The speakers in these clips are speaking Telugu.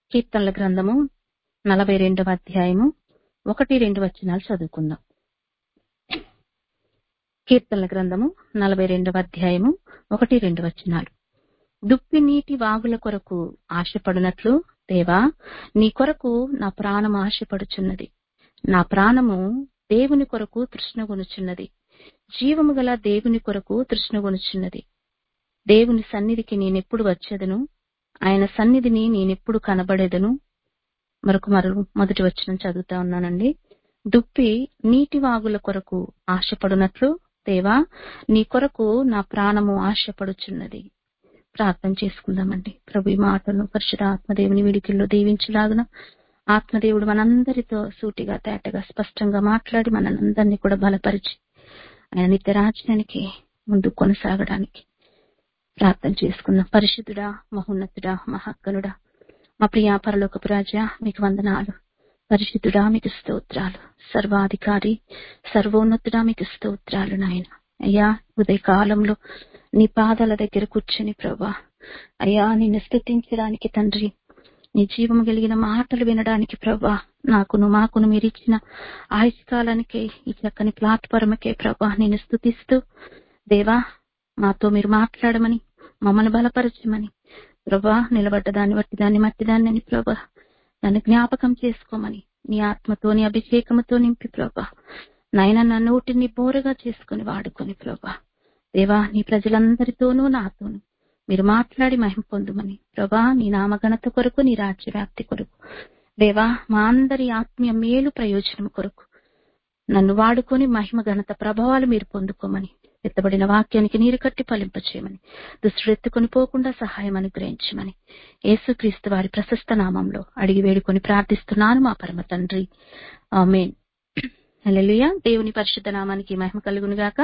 కీర్తనల గ్రంథము నలభై రెండవ అధ్యాయము ఒకటి రెండు వచనాలు చదువుకుందాం కీర్తనల గ్రంథము నలభై రెండవ అధ్యాయము ఒకటి రెండు వచనాలు దుప్పి నీటి వాగుల కొరకు ఆశపడినట్లు దేవా నీ కొరకు నా ప్రాణము ఆశపడుచున్నది నా ప్రాణము దేవుని కొరకు తృష్ణగొనుచున్నది జీవము గల దేవుని కొరకు తృష్ణగొనుచున్నది దేవుని సన్నిధికి నేనెప్పుడు వచ్చేదను ఆయన సన్నిధిని నేనెప్పుడు కనబడేదను మరొక మరు మొదటి వచనం చదువుతా ఉన్నానండి దుప్పి నీటి వాగుల కొరకు ఆశపడునట్లు దేవా నీ కొరకు నా ప్రాణము ఆశపడుచున్నది ప్రార్థన చేసుకుందామండి ప్రభు ఈ మాటలను పరిశుద్ధ ఆత్మదేవుని విడికిల్లో దీవించలాగున ఆత్మదేవుడు మనందరితో సూటిగా తేటగా స్పష్టంగా మాట్లాడి మనందరినీ కూడా బలపరిచి ఆయన నిత్య రాజ్యానికి ముందు కొనసాగడానికి ప్రార్థన చేసుకుందాం పరిశుద్ధుడా మహోన్నతుడా మహాక్కనుడా మా ప్రియా పరలోకపు రాజా మీకు వందనాలు పరిశుద్ధుడా మీకు స్తోత్రాలు సర్వాధికారి సర్వోన్నతుడా మీకు స్తోత్రాలు నాయన అయ్యా ఉదయ కాలంలో నీ పాదాల దగ్గర కూర్చొని ప్రభా అయ్యా నిన్ను స్థుతించడానికి తండ్రి నీ జీవము కలిగిన మాటలు వినడానికి ప్రభా నాకును మాకును మీరు ఇచ్చిన ఆయుష్కాలానికే ఈ చక్కని ప్లాట్ఫారమ్కే ప్రభా నేను స్థుతిస్తూ దేవా మాతో మీరు మాట్లాడమని మమ్మల్ని బలపరచమని ప్రభా నిలబడ్డ దాన్ని బట్టి దాన్ని మట్టి దాన్ని అని ప్రభా దాన్ని జ్ఞాపకం చేసుకోమని నీ ఆత్మతో నీ అభిషేకముతో నింపి ప్రభా నాయన నా నోటిని బోరగా చేసుకుని వాడుకొని ప్రభా దేవా నీ ప్రజలందరితోనూ నాతోనూ మీరు మాట్లాడి మహిమ పొందుమని ప్రభా నీ నామఘనత కొరకు నీ రాజ్య వ్యాప్తి కొరకు దేవా మా అందరి ఆత్మీయ మేలు ప్రయోజనం కొరకు నన్ను వాడుకొని మహిమ ఘనత ప్రభావాలు మీరు పొందుకోమని ఎత్తబడిన వాక్యానికి నీరు కట్టి ఫలింపచేయమని దుస్తుడు ఎత్తుకొని పోకుండా సహాయం అనుగ్రహించమని యేసుక్రీస్తు వారి ప్రశస్త నామంలో అడిగి వేడుకొని ప్రార్థిస్తున్నాను మా పరమ తండ్రి ఆమెన్ హల్లెలూయా దేవుని పరిశుద్ధ నామానికి మహిమ కలుగును గాక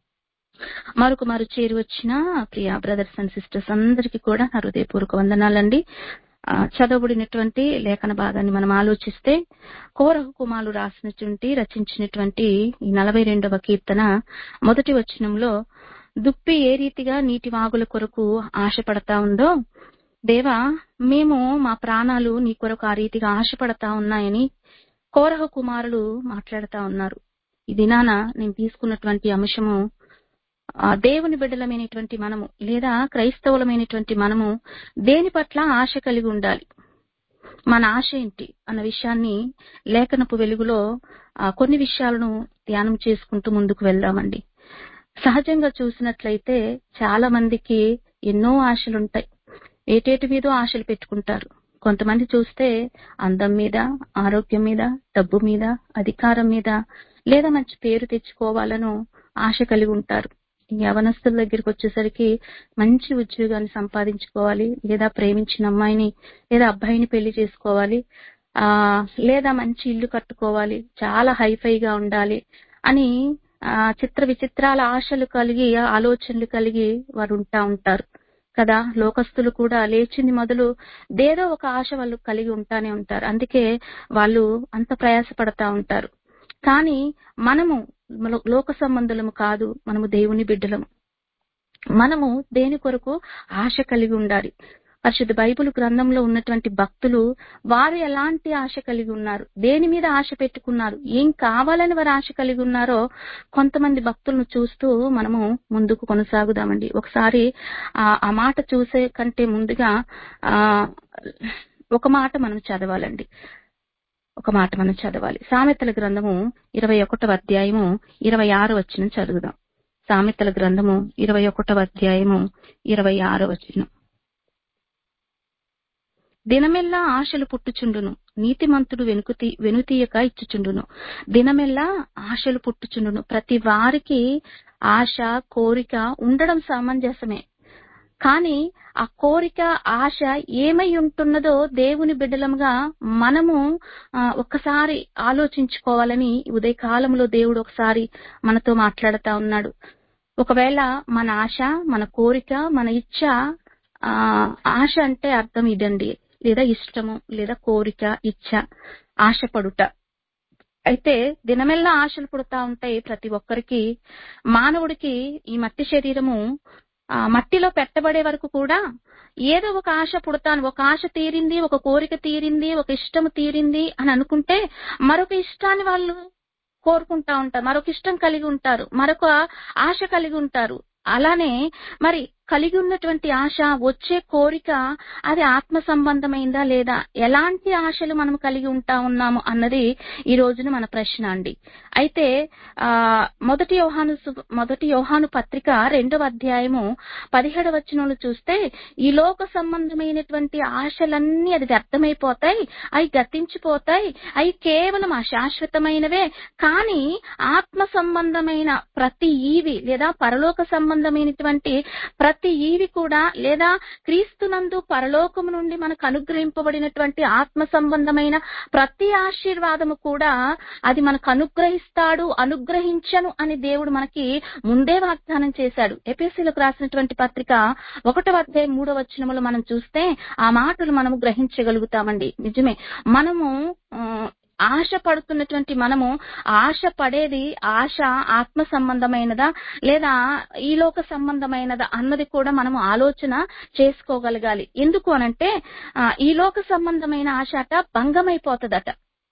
మరొక మరు చేరి వచ్చిన ప్రియ బ్రదర్స్ అండ్ సిస్టర్స్ అందరికీ కూడా నా హృదయపూర్వక వందనాలండి చదవబడినటువంటి లేఖన భాగాన్ని మనం ఆలోచిస్తే కోరహ కుమారు రాసినటువంటి రచించినటువంటి ఈ నలభై రెండవ కీర్తన మొదటి వచనంలో దుప్పి ఏ రీతిగా నీటి వాగుల కొరకు ఆశపడతా ఉందో దేవా మేము మా ప్రాణాలు నీ కొరకు ఆ రీతిగా ఆశపడతా ఉన్నాయని కోరహ కుమారులు మాట్లాడుతా ఉన్నారు ఈ దినాన నేను తీసుకున్నటువంటి అంశము దేవుని బిడ్డలమైనటువంటి మనము లేదా క్రైస్తవులమైనటువంటి మనము దేని పట్ల ఆశ కలిగి ఉండాలి మన ఆశ ఏంటి అన్న విషయాన్ని లేఖనపు వెలుగులో కొన్ని విషయాలను ధ్యానం చేసుకుంటూ ముందుకు వెళ్దామండి సహజంగా చూసినట్లయితే చాలా మందికి ఎన్నో ఆశలుంటాయి ఏటేటి మీదో ఆశలు పెట్టుకుంటారు కొంతమంది చూస్తే అందం మీద ఆరోగ్యం మీద డబ్బు మీద అధికారం మీద లేదా మంచి పేరు తెచ్చుకోవాలను ఆశ కలిగి ఉంటారు యవనస్తుల దగ్గరికి వచ్చేసరికి మంచి ఉద్యోగాన్ని సంపాదించుకోవాలి లేదా ప్రేమించిన అమ్మాయిని లేదా అబ్బాయిని పెళ్లి చేసుకోవాలి ఆ లేదా మంచి ఇల్లు కట్టుకోవాలి చాలా హైఫైగా ఉండాలి అని ఆ చిత్ర విచిత్రాల ఆశలు కలిగి ఆలోచనలు కలిగి వారు ఉంటా ఉంటారు కదా లోకస్తులు కూడా లేచింది మొదలు దేదో ఒక ఆశ వాళ్ళు కలిగి ఉంటానే ఉంటారు అందుకే వాళ్ళు అంత ప్రయాసపడతా ఉంటారు కానీ మనము లోక సంబంధులము కాదు మనము దేవుని బిడ్డలము మనము దేని కొరకు ఆశ కలిగి ఉండాలి పరిశుద్ధ బైబుల్ గ్రంథంలో ఉన్నటువంటి భక్తులు వారు ఎలాంటి ఆశ కలిగి ఉన్నారు దేని మీద ఆశ పెట్టుకున్నారు ఏం కావాలని వారు ఆశ కలిగి ఉన్నారో కొంతమంది భక్తులను చూస్తూ మనము ముందుకు కొనసాగుదామండి ఒకసారి ఆ మాట చూసే కంటే ముందుగా ఆ ఒక మాట మనం చదవాలండి ఒక మాట మనం చదవాలి సామెతల గ్రంథము ఇరవై ఒకటవ అధ్యాయము ఇరవై ఆరు వచ్చిన చదువుదాం సామెతల గ్రంథము ఇరవై ఒకటవ అధ్యాయము ఇరవై ఆరు వచ్చిన దినమెల్లా ఆశలు పుట్టుచుండును నీతిమంతుడు వెనుకుతీ వెనుతీయక ఇచ్చుచుండును దినమెల్లా ఆశలు పుట్టుచుండును ప్రతి వారికి ఆశ కోరిక ఉండడం సమంజసమే కానీ ఆ కోరిక ఆశ ఏమై ఉంటున్నదో దేవుని బిడ్డలముగా మనము ఒక్కసారి ఆలోచించుకోవాలని ఉదయ కాలంలో దేవుడు ఒకసారి మనతో మాట్లాడుతా ఉన్నాడు ఒకవేళ మన ఆశ మన కోరిక మన ఇచ్చ ఆశ అంటే అర్థం ఇదండి లేదా ఇష్టము లేదా కోరిక ఇచ్చ ఆశపడుట అయితే దినమెల్లా ఆశలు పుడతా ఉంటాయి ప్రతి ఒక్కరికి మానవుడికి ఈ మట్టి శరీరము ఆ, మట్టిలో పెట్టబడే వరకు కూడా ఏదో ఒక ఆశ పుడతాను ఒక ఆశ తీరింది ఒక కోరిక తీరింది ఒక ఇష్టం తీరింది అని అనుకుంటే మరొక ఇష్టాన్ని వాళ్ళు కోరుకుంటా ఉంటారు మరొక ఇష్టం కలిగి ఉంటారు మరొక ఆశ కలిగి ఉంటారు అలానే మరి కలిగి ఉన్నటువంటి ఆశ వచ్చే కోరిక అది ఆత్మ సంబంధమైందా లేదా ఎలాంటి ఆశలు మనం కలిగి ఉంటా ఉన్నాము అన్నది ఈ రోజున మన ప్రశ్న అండి అయితే ఆ మొదటి యోహాను సు- మొదటి యోహాను పత్రిక రెండవ అధ్యాయము పదిహేడవ వచనంలో చూస్తే ఈ లోక సంబంధమైనటువంటి ఆశలన్నీ అది వ్యర్థమైపోతాయి అవి గతించిపోతాయి అవి కేవలం అశాశ్వతమైనవే కానీ ఆత్మ సంబంధమైన ప్రతి ఈవి లేదా పరలోక సంబంధమైనటువంటి ప్రతి ఈవి కూడా లేదా క్రీస్తునందు పరలోకము నుండి మనకు అనుగ్రహింపబడినటువంటి ఆత్మ సంబంధమైన ప్రతి ఆశీర్వాదము కూడా అది మనకు అనుగ్రహిస్తాడు అనుగ్రహించను అని దేవుడు మనకి ముందే వాగ్దానం చేశాడు ఎపిఎస్సీలకు రాసినటువంటి పత్రిక ఒకటో అధ్యాయం మూడో వచనములో మనం చూస్తే ఆ మాటలు మనము గ్రహించగలుగుతామండి నిజమే మనము ఆ, ఆశ పడుతున్నటువంటి మనము ఆశ పడేది ఆశ ఆత్మ సంబంధమైనదా లేదా ఈ లోక సంబంధమైనదా అన్నది కూడా మనము ఆలోచన చేసుకోగలగాలి ఎందుకు అనంటే ఆ, ఈ లోక సంబంధమైన ఆశ అట భంగమైపోతుందట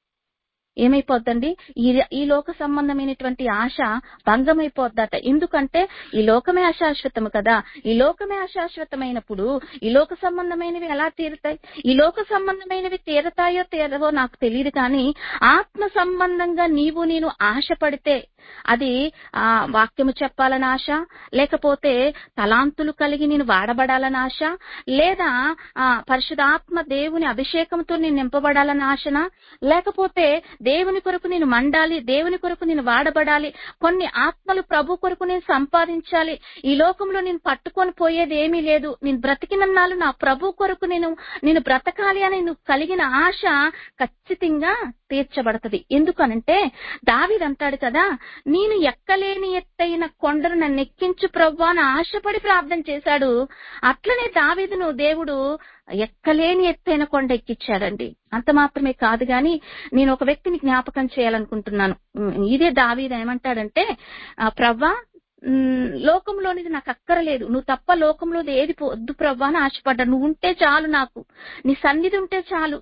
ఏమైపోద్దండి ఈ ఈ లోక సంబంధమైనటువంటి ఆశ భంగమైపోద్దట ఎందుకంటే ఈ లోకమే అశాశ్వతము కదా ఈ లోకమే అశాశ్వతమైనప్పుడు ఈ లోక సంబంధమైనవి ఎలా తీరుతాయి ఈ లోక సంబంధమైనవి తీరతాయో తీరవో నాకు తెలియదు కానీ ఆత్మ సంబంధంగా నీవు నేను ఆశ పడితే అది ఆ వాక్యము చెప్పాలని ఆశ లేకపోతే తలాంతులు కలిగి నేను వాడబడాలని ఆశ లేదా ఆ పరిశుధాత్మ దేవుని అభిషేకంతో నేను నింపబడాలని ఆశన లేకపోతే దేవుని కొరకు నేను మండాలి దేవుని కొరకు నేను వాడబడాలి కొన్ని ఆత్మలు ప్రభు కొరకు నేను సంపాదించాలి ఈ లోకంలో నేను పట్టుకొని పోయేది ఏమీ లేదు నేను బ్రతికినన్నాళ్ళు నా ప్రభు కొరకు నేను నేను బ్రతకాలి అని నువ్వు కలిగిన ఆశ ఖచ్చితంగా తీర్చబడుతుంది ఎందుకనంటే దావీదు అంటాడు కదా నేను ఎక్కలేని ఎత్తైన కొండను నన్ను ఎక్కించు ప్రవ్వా అని ఆశపడి ప్రార్థన చేశాడు అట్లనే దావీదును దేవుడు ఎక్కలేని ఎత్తైన కొండ ఎక్కిచ్చాడండి అంత మాత్రమే కాదు గాని నేను ఒక వ్యక్తిని జ్ఞాపకం చేయాలనుకుంటున్నాను ఉమ్, ఇదే దావీదు ఏమంటాడంటే ఆ, ప్రవ్వా ఉమ్, లోకంలోనిది నాకు అక్కరలేదు నువ్వు తప్ప లోకంలోది ఏది వద్దు ప్రవ్వా అని ఆశపడ్డా నువ్వు ఉంటే చాలు నాకు నీ సన్నిధి ఉంటే చాలు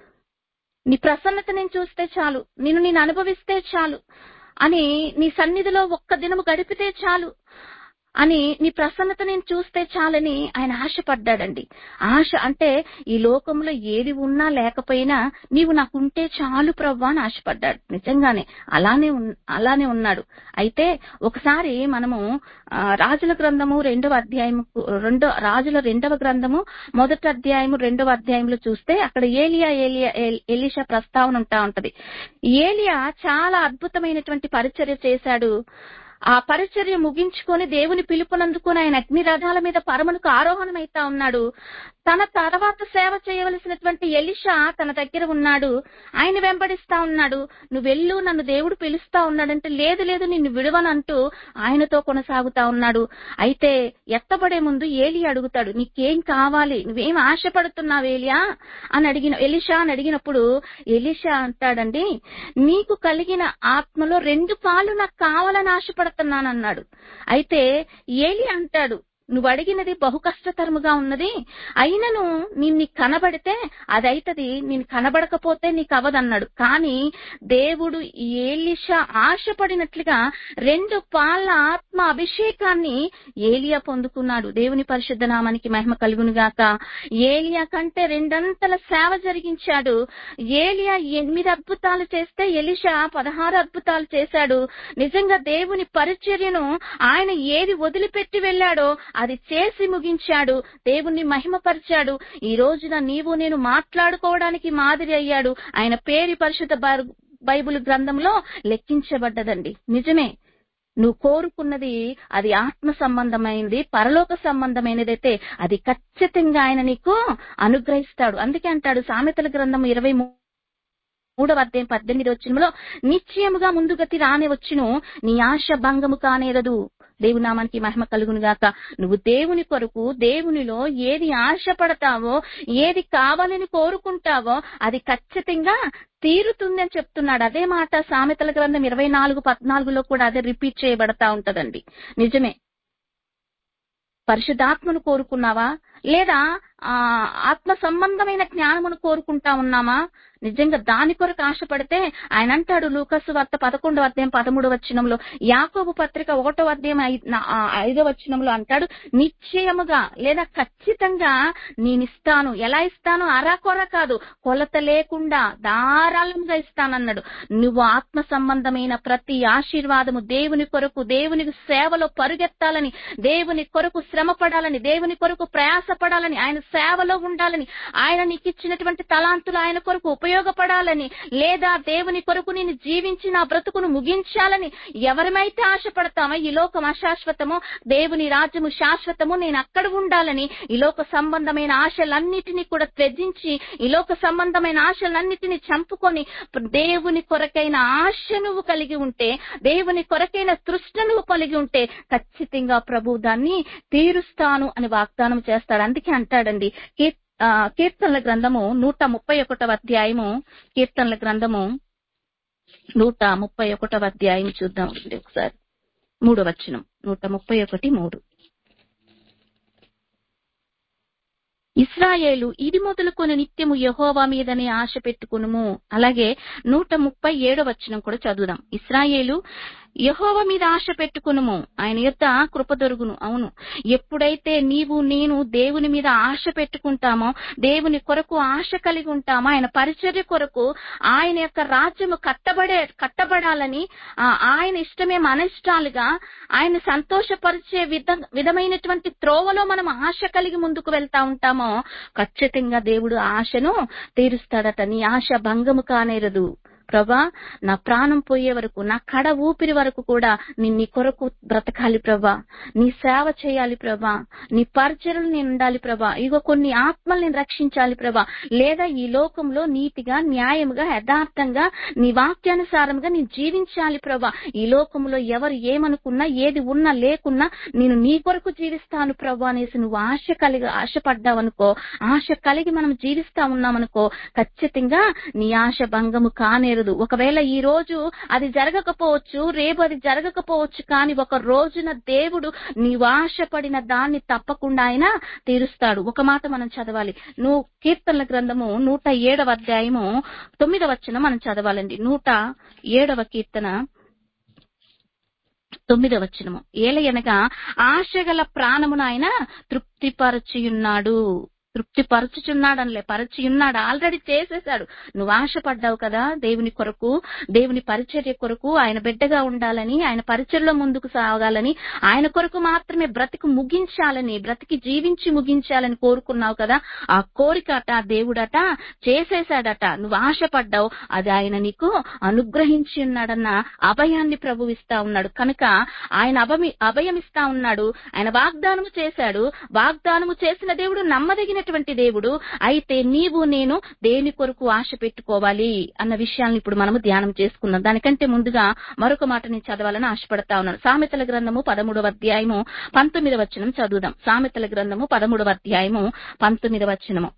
నీ ప్రసన్నత నేను చూస్తే చాలు నిన్ను నేను అనుభవిస్తే చాలు అని నీ సన్నిధిలో ఒక్క దినము గడిపితే చాలు అని నీ ప్రసన్నత నేను చూస్తే చాలని ఆయన ఆశపడ్డాడండి ఆశ అంటే ఈ లోకంలో ఏది ఉన్నా లేకపోయినా నీవు నాకుంటే చాలు ప్రవ్వా అని ఆశపడ్డాడు నిజంగానే అలానే ఉన్- అలానే ఉన్నాడు అయితే ఒకసారి మనము ఆ, రాజుల గ్రంథము రెండవ అధ్యాయము రెండో రాజుల రెండవ గ్రంథము మొదటి అధ్యాయము రెండవ అధ్యాయంలో చూస్తే అక్కడ ఏలియా ఏలియా ఎల్- ఎలీషా ప్రస్తావన ఉంటా ఉంటది ఏలియా చాలా అద్భుతమైనటువంటి పరిచర్య చేశాడు ఆ పరిచర్య ముగించుకొని దేవుని పిలుపునందుకుని ఆయన అగ్ని రథాల మీద పరమునకు ఆరోహణమైతా ఉన్నాడు తన తర్వాత సేవ చేయవలసినటువంటి ఎలిషా తన దగ్గర ఉన్నాడు ఆయన వెంబడిస్తా ఉన్నాడు నువ్వు వెళ్ళు నన్ను దేవుడు పిలుస్తా ఉన్నాడంటే లేదు లేదు నిన్ను విడవనంటూ ఆయనతో కొనసాగుతా ఉన్నాడు అయితే ఎత్తబడే ముందు ఏలి అడుగుతాడు నీకేం కావాలి నువ్వేం ఆశపడుతున్నావు ఏలియా అని అడిగిన ఎలిషా అని అడిగినప్పుడు ఎలిషా అంటాడండి నీకు కలిగిన ఆత్మలో రెండు పాలు నాకు కావాలని ఆశపడుతున్నాను అన్నాడు అయితే ఏలి అంటాడు నువ్వు అడిగినది బహు కష్టతరముగా ఉన్నది అయినను నేను నీకు కనబడితే అదైతది నేను కనబడకపోతే నీకు అవదన్నాడు కానీ దేవుడు ఏలిషా ఆశపడినట్లుగా రెండు పాల ఆత్మ అభిషేకాన్ని ఏలియా పొందుకున్నాడు దేవుని పరిశుద్ధ నామానికి మహిమ కలుగును గాక ఏలియా కంటే రెండంతల సేవ జరిగించాడు ఏలియా ఎనిమిది అద్భుతాలు చేస్తే ఎలిషా పదహారు అద్భుతాలు చేశాడు నిజంగా దేవుని పరిచర్యను ఆయన ఏది వదిలిపెట్టి వెళ్ళాడో అది చేసి ముగించాడు దేవుణ్ణి మహిమపరిచాడు ఈ రోజున నీవు నేను మాట్లాడుకోవడానికి మాదిరి అయ్యాడు ఆయన పేరు పరిశుద్ధ బైబు- బైబిల్ గ్రంథంలో లెక్కించబడ్డదండి నిజమే నువ్వు కోరుకున్నది అది ఆత్మ సంబంధమైనది పరలోక సంబంధమైనదైతే అది ఖచ్చితంగా ఆయన నీకు అనుగ్రహిస్తాడు అందుకే అంటాడు సామెతల గ్రంథం ఇరవై మూడవ అధ్యాయం పద్దెనిమిది వచ్చినలో నిశ్చయముగా ముందుగతి రాని వచ్చును నీ ఆశ భంగము కానేరదు దేవుని నామానికి మహిమ కలుగును గాక నువ్వు దేవుని కొరకు దేవునిలో ఏది ఆశపడతావో ఏది కావాలని కోరుకుంటావో అది ఖచ్చితంగా తీరుతుంది అని చెప్తున్నాడు అదే మాట సామెతల గ్రంథం ఇరవై నాలుగు పద్నాలుగులో కూడా అదే రిపీట్ చేయబడతా ఉంటదండి నిజమే పరిశుద్ధాత్మను కోరుకున్నావా లేదా ఆ ఆత్మ సంబంధమైన జ్ఞానమును కోరుకుంటా ఉన్నామా నిజంగా దాని కొరకు ఆశపడితే ఆయన అంటాడు లూకసు వార్త పదకొండవ అధ్యాయం పదమూడవ వచనంలో యాకోబు పత్రిక ఒకటో అధ్యాయం ఐ- నా- ఆ ఐదో వచనంలో అంటాడు నిశ్చయముగా లేదా ఖచ్చితంగా నేను ఇస్తాను ఎలా ఇస్తాను అరాకొర కాదు కొలత లేకుండా ధారాళంగా ఇస్తానన్నాడు నువ్వు ఆత్మ సంబంధమైన ప్రతి ఆశీర్వాదము దేవుని కొరకు దేవుని సేవలో పరుగెత్తాలని దేవుని కొరకు శ్రమ పడాలని దేవుని కొరకు ప్రయాసపడాలని ఆయన సేవలో ఉండాలని ఆయన నీకు ఇచ్చినటువంటి తలాంతులు ఆయన కొరకు ఉపయోగపడాలని లేదా దేవుని కొరకు నేను జీవించి నా బ్రతుకును ముగించాలని ఎవరమైతే ఆశపడతామో ఈ లోకం అశాశ్వతము దేవుని రాజ్యము శాశ్వతము నేను అక్కడ ఉండాలని ఈ లోక సంబంధమైన ఆశలన్నిటినీ కూడా త్యజించి ఈ లోక సంబంధమైన ఆశలన్నిటినీ చంపుకొని దేవుని కొరకైన ఆశ నువ్వు కలిగి ఉంటే దేవుని కొరకైన తృష్ణ నువ్వు కలిగి ఉంటే ఖచ్చితంగా ప్రభు దాన్ని తీరుస్తాను అని వాగ్దానం చేస్తాడు అందుకే అంటాడండి కీర్- ఆ, కీర్తనల గ్రంథము నూట ముప్పై ఒకటవ అధ్యాయము కీర్తనల గ్రంథము నూట ముప్పై ఒకటవ అధ్యాయం చూద్దాం ఒకసారి మూడో వచనం నూట ముప్పై ఒకటి మూడు ఇస్రాయేలు ఇది మొదలుకొని నిత్యము యహోవా మీదనే ఆశ పెట్టుకునుము అలాగే నూట ముప్పై ఏడో వచనం కూడా చదువుదాం ఇస్రాయేలు యహోవ మీద ఆశ పెట్టుకునుము ఆయన యొక్క కృప దొరుకును అవును ఎప్పుడైతే నీవు నేను దేవుని మీద ఆశ పెట్టుకుంటామో దేవుని కొరకు ఆశ కలిగి ఉంటామో ఆయన పరిచర్య కొరకు ఆయన యొక్క రాజ్యము కట్టబడే కట్టబడాలని ఆ, ఆయన ఇష్టమే మన ఇష్టాలుగా ఆయన సంతోషపరిచే విధ విధమైనటువంటి త్రోవలో మనం ఆశ కలిగి ముందుకు వెళ్తా ఉంటామో ఖచ్చితంగా దేవుడు ఆశను తీరుస్తాడట నీ ఆశ భంగము కానేరదు ప్రభా నా ప్రాణం పోయే వరకు నా కడ ఊపిరి వరకు కూడా నేను నీ కొరకు బ్రతకాలి ప్రభా నీ సేవ చేయాలి ప్రభా నీ పరిచయలు నేను ఉండాలి ప్రభా ఇగో కొన్ని ఆత్మలు నేను రక్షించాలి ప్రభా లేదా ఈ లోకంలో నీతిగా న్యాయముగా యథార్థంగా నీ వాక్యానుసారంగా నేను జీవించాలి ప్రభా ఈ లోకంలో ఎవరు ఏమనుకున్నా ఏది ఉన్నా లేకున్నా నేను నీ కొరకు జీవిస్తాను ప్రభా అనేసి నువ్వు ఆశ కలిగి ఆశపడ్డావనుకో ఆశ కలిగి మనం జీవిస్తా ఉన్నామనుకో ఖచ్చితంగా నీ ఆశ భంగము కానేరదు ఒకవేళ ఈ రోజు అది జరగకపోవచ్చు రేపు అది జరగకపోవచ్చు కానీ ఒక రోజున దేవుడు నీవు ఆశపడిన దాన్ని తప్పకుండా ఆయన తీరుస్తాడు ఒక మాట మనం చదవాలి నువ్వు కీర్తనల గ్రంథము నూట ఏడవ అధ్యాయము తొమ్మిదవ వచనం మనం చదవాలండి నూట ఏడవ కీర్తన తొమ్మిదవ వచనము ఏలయనగా ఆశగల ప్రాణమును ఆయన తృప్తిపరచియున్నాడు తృప్తిపరచుచున్నాడనిలే పరచియున్నాడు ఆల్రెడీ చేసేశాడు నువ్వు ఆశపడ్డావు కదా దేవుని కొరకు దేవుని పరిచర్య కొరకు ఆయన బిడ్డగా ఉండాలని ఆయన పరిచర్లో ముందుకు సాగాలని ఆయన కొరకు మాత్రమే బ్రతికి ముగించాలని బ్రతికి జీవించి ముగించాలని కోరుకున్నావు కదా ఆ కోరికట దేవుడట చేసేశాడట నువ్వు ఆశపడ్డావు అది ఆయన నీకు అనుగ్రహించి ఉన్నాడన్న అభయాన్ని ప్రభు ఇస్తా ఉన్నాడు కనుక ఆయన అభమి అభయం ఇస్తా ఉన్నాడు ఆయన వాగ్దానము చేశాడు వాగ్దానము చేసిన దేవుడు నమ్మదగినటువంటి దేవుడు అయితే నీవు నేను దేని కొరకు ఆశ పెట్టుకోవాలి అన్న విషయాలను ఇప్పుడు మనము ధ్యానం చేసుకుందాం దానికంటే ముందుగా మరొక మాట నేను చదవాలని ఆశపడతా ఉన్నాను సామెతల గ్రంథము పదమూడవ అధ్యాయము పంతొమ్మిదవ వచనం చదువుదాం సామెతల గ్రంథము పదమూడవ అధ్యాయము పంతొమ్మిదవ వచనము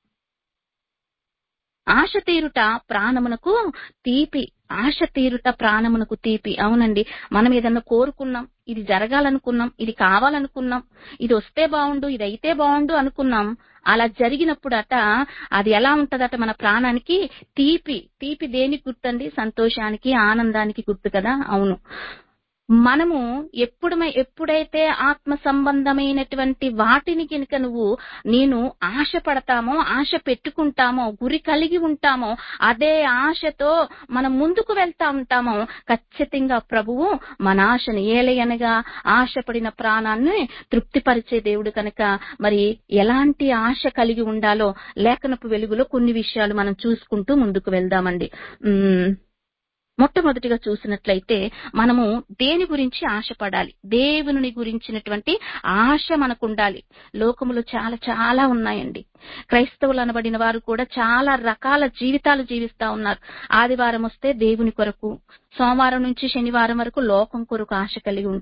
ఆశ తీరుట ప్రాణమునకు తీపి ఆశ తీరుట ప్రాణమునకు తీపి అవునండి మనం ఏదన్నా కోరుకున్నాం ఇది జరగాలనుకున్నాం ఇది కావాలనుకున్నాం ఇది వస్తే బాగుండు ఇది అయితే బాగుండు అనుకున్నాం అలా జరిగినప్పుడు అట అది ఎలా ఉంటదట మన ప్రాణానికి తీపి తీపి దేనికి గుర్తండి సంతోషానికి ఆనందానికి గుర్తు కదా అవును మనము ఎప్పుడు ఎప్పుడైతే ఆత్మ సంబంధమైనటువంటి వాటిని కనుక నువ్వు నేను ఆశ పడతామో ఆశ పెట్టుకుంటామో గురి కలిగి ఉంటామో అదే ఆశతో మనం ముందుకు వెళ్తా ఉంటామో ఖచ్చితంగా ప్రభువు మన ఆశని ఏలయనగా ఆశపడిన ప్రాణాన్ని తృప్తిపరిచే దేవుడు కనుక మరి ఎలాంటి ఆశ కలిగి ఉండాలో లేఖనపు వెలుగులో కొన్ని విషయాలు మనం చూసుకుంటూ ముందుకు వెళ్దామండి ఉమ్, మొట్టమొదటిగా చూసినట్లయితే మనము దేని గురించి ఆశపడాలి దేవుని గురించినటువంటి ఆశ మనకు ఉండాలి లోకములో చాలా చాలా ఉన్నాయండి క్రైస్తవులు అనబడిన వారు కూడా చాలా రకాల జీవితాలు జీవిస్తా ఉన్నారు ఆదివారం వస్తే దేవుని కొరకు సోమవారం నుంచి శనివారం వరకు లోకం కొరకు ఆశ కలిగి ఉంటారు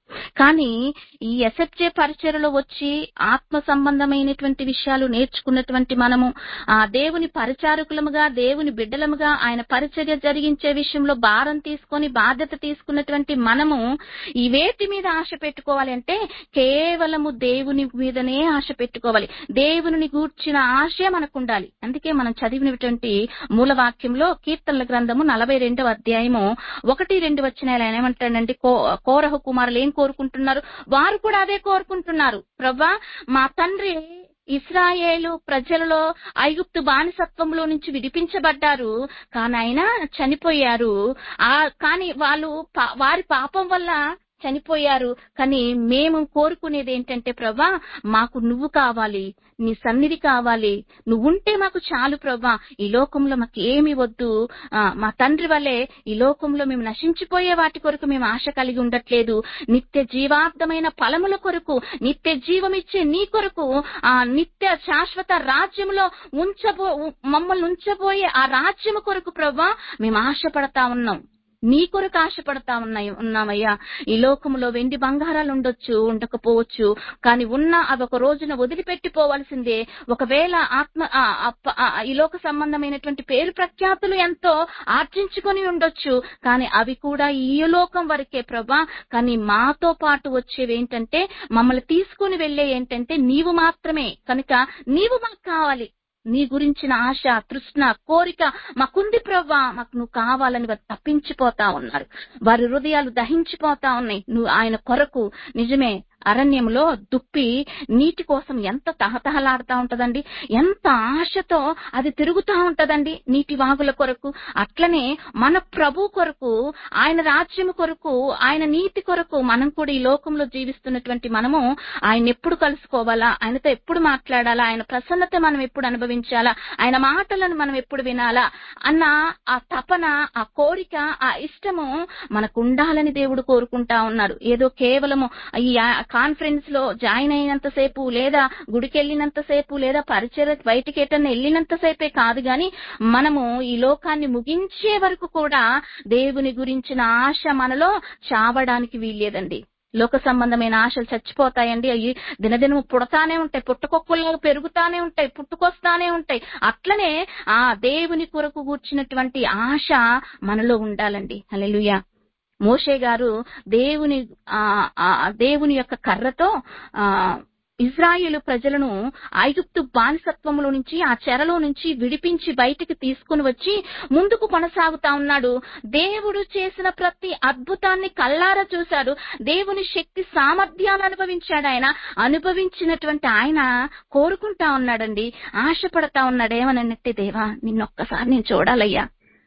కానీ ఈ ఎస్ఎఫ్జే పరిచయలో వచ్చి ఆత్మ సంబంధమైనటువంటి విషయాలు నేర్చుకున్నటువంటి మనము ఆ దేవుని పరిచారకులముగా దేవుని బిడ్డలముగా ఆయన పరిచర్య జరిగించే విషయంలో భారం తీసుకొని బాధ్యత తీసుకున్నటువంటి మనము ఈ వేటి మీద ఆశ పెట్టుకోవాలి అంటే కేవలము దేవుని మీదనే ఆశ పెట్టుకోవాలి దేవుని గూర్చిన ఆశ మనకు ఉండాలి అందుకే మనం చదివినటువంటి మూలవాక్యంలో కీర్తనల గ్రంథము నలభై రెండవ అధ్యాయము ఒకటి రెండు వచ్చిన ఆయన ఏమంటాడంటే కో కోరహ కుమారులు ఏం కోరుకుంటున్నారు వారు కూడా అదే కోరుకుంటున్నారు ప్రవ్వా మా తండ్రి ఇస్రాయేలు ప్రజలలో ఐగుప్తు బానిసత్వంలో నుంచి విడిపించబడ్డారు కానీ ఆయన చనిపోయారు ఆ కానీ వాళ్ళు పా- వారి పాపం వల్ల చనిపోయారు కానీ మేము కోరుకునేది ఏంటంటే ప్రభా మాకు నువ్వు కావాలి నీ సన్నిధి కావాలి నువ్వుంటే మాకు చాలు ప్రభా ఈ లోకంలో మాకు ఏమి వద్దు ఆ, మా తండ్రి వల్లే ఈ లోకంలో మేము నశించిపోయే వాటి కొరకు మేము ఆశ కలిగి ఉండట్లేదు నిత్య జీవార్థమైన ఫలముల కొరకు నిత్య జీవమిచ్చే నీ కొరకు ఆ నిత్య శాశ్వత రాజ్యములో ఉంచబో మమ్మల్ని ఉంచబోయే ఆ రాజ్యము కొరకు ప్రభా మేము ఆశపడతా ఉన్నాం నీ కొరకు ఆశపడతా ఉన్నాయి ఉన్నామయ్యా ఈ లోకములో వెండి బంగారాలు ఉండొచ్చు ఉండకపోవచ్చు కానీ ఉన్న అవి ఒక రోజున వదిలిపెట్టిపోవలసిందే ఒకవేళ ఆత్మ ఆ, అప్ప- ఆ, ఈ లోక సంబంధమైనటువంటి పేరు ప్రఖ్యాతులు ఎంతో ఆర్జించుకొని ఉండొచ్చు కానీ అవి కూడా ఈ లోకం వరకే ప్రభా కానీ మాతో పాటు వచ్చేవి ఏంటంటే మమ్మల్ని తీసుకుని వెళ్ళే ఏంటంటే నీవు మాత్రమే కనుక నీవు మాకు కావాలి నీ గురించిన ఆశ తృష్ణ కోరిక మాకుంది ప్రవ్వా మాకు నువ్వు కావాలని వారు తప్పించిపోతా ఉన్నారు వారి హృదయాలు దహించిపోతా ఉన్నాయి నువ్వు ఆయన కొరకు నిజమే అరణ్యంలో దుప్పి నీటి కోసం ఎంత తహతహలాడుతా ఉంటదండి ఎంత ఆశతో అది తిరుగుతా ఉంటదండి నీటి వాగుల కొరకు అట్లనే మన ప్రభు కొరకు ఆయన రాజ్యం కొరకు ఆయన నీతి కొరకు మనం కూడా ఈ లోకంలో జీవిస్తున్నటువంటి మనము ఆయన ఎప్పుడు కలుసుకోవాలా ఆయనతో ఎప్పుడు మాట్లాడాలా ఆయన ప్రసన్నత మనం ఎప్పుడు అనుభవించాలా ఆయన మాటలను మనం ఎప్పుడు వినాలా అన్న ఆ తపన ఆ కోరిక ఆ ఇష్టము మనకు ఉండాలని దేవుడు కోరుకుంటా ఉన్నాడు ఏదో కేవలము ఈ కాన్ఫరెన్స్ లో జాయిన్ అయినంతసేపు లేదా గుడికి వెళ్ళినంతసేపు లేదా పరిచయ బయటికి ఎటన్నా వెళ్ళినంతసేపే కాదు గాని మనము ఈ లోకాన్ని ముగించే వరకు కూడా దేవుని గురించిన ఆశ మనలో చావడానికి వీల్లేదండి లోక సంబంధమైన ఆశలు చచ్చిపోతాయండి అవి దినదినము పుడతానే ఉంటాయి పుట్టకొక్కుల్లాగా పెరుగుతానే ఉంటాయి పుట్టుకొస్తానే ఉంటాయి అట్లనే ఆ దేవుని కొరకు కూర్చున్నటువంటి ఆశ మనలో ఉండాలండి హల్లెలూయా మోషే గారు దేవుని ఆ ఆ దేవుని యొక్క కర్రతో ఆ ఇజ్రాయేలు ప్రజలను ఐగుప్తు బానిసత్వంలో నుంచి ఆ చెరలో నుంచి విడిపించి బయటికి తీసుకుని వచ్చి ముందుకు కొనసాగుతా ఉన్నాడు దేవుడు చేసిన ప్రతి అద్భుతాన్ని కల్లారా చూశాడు దేవుని శక్తి సామర్థ్యాలు అనుభవించాడు ఆయన అనుభవించినటువంటి ఆయన కోరుకుంటా ఉన్నాడండి ఆశపడతా ఉన్నాడు ఏమనంటే దేవా నిన్నొక్కసారి నేను చూడాలయ్యా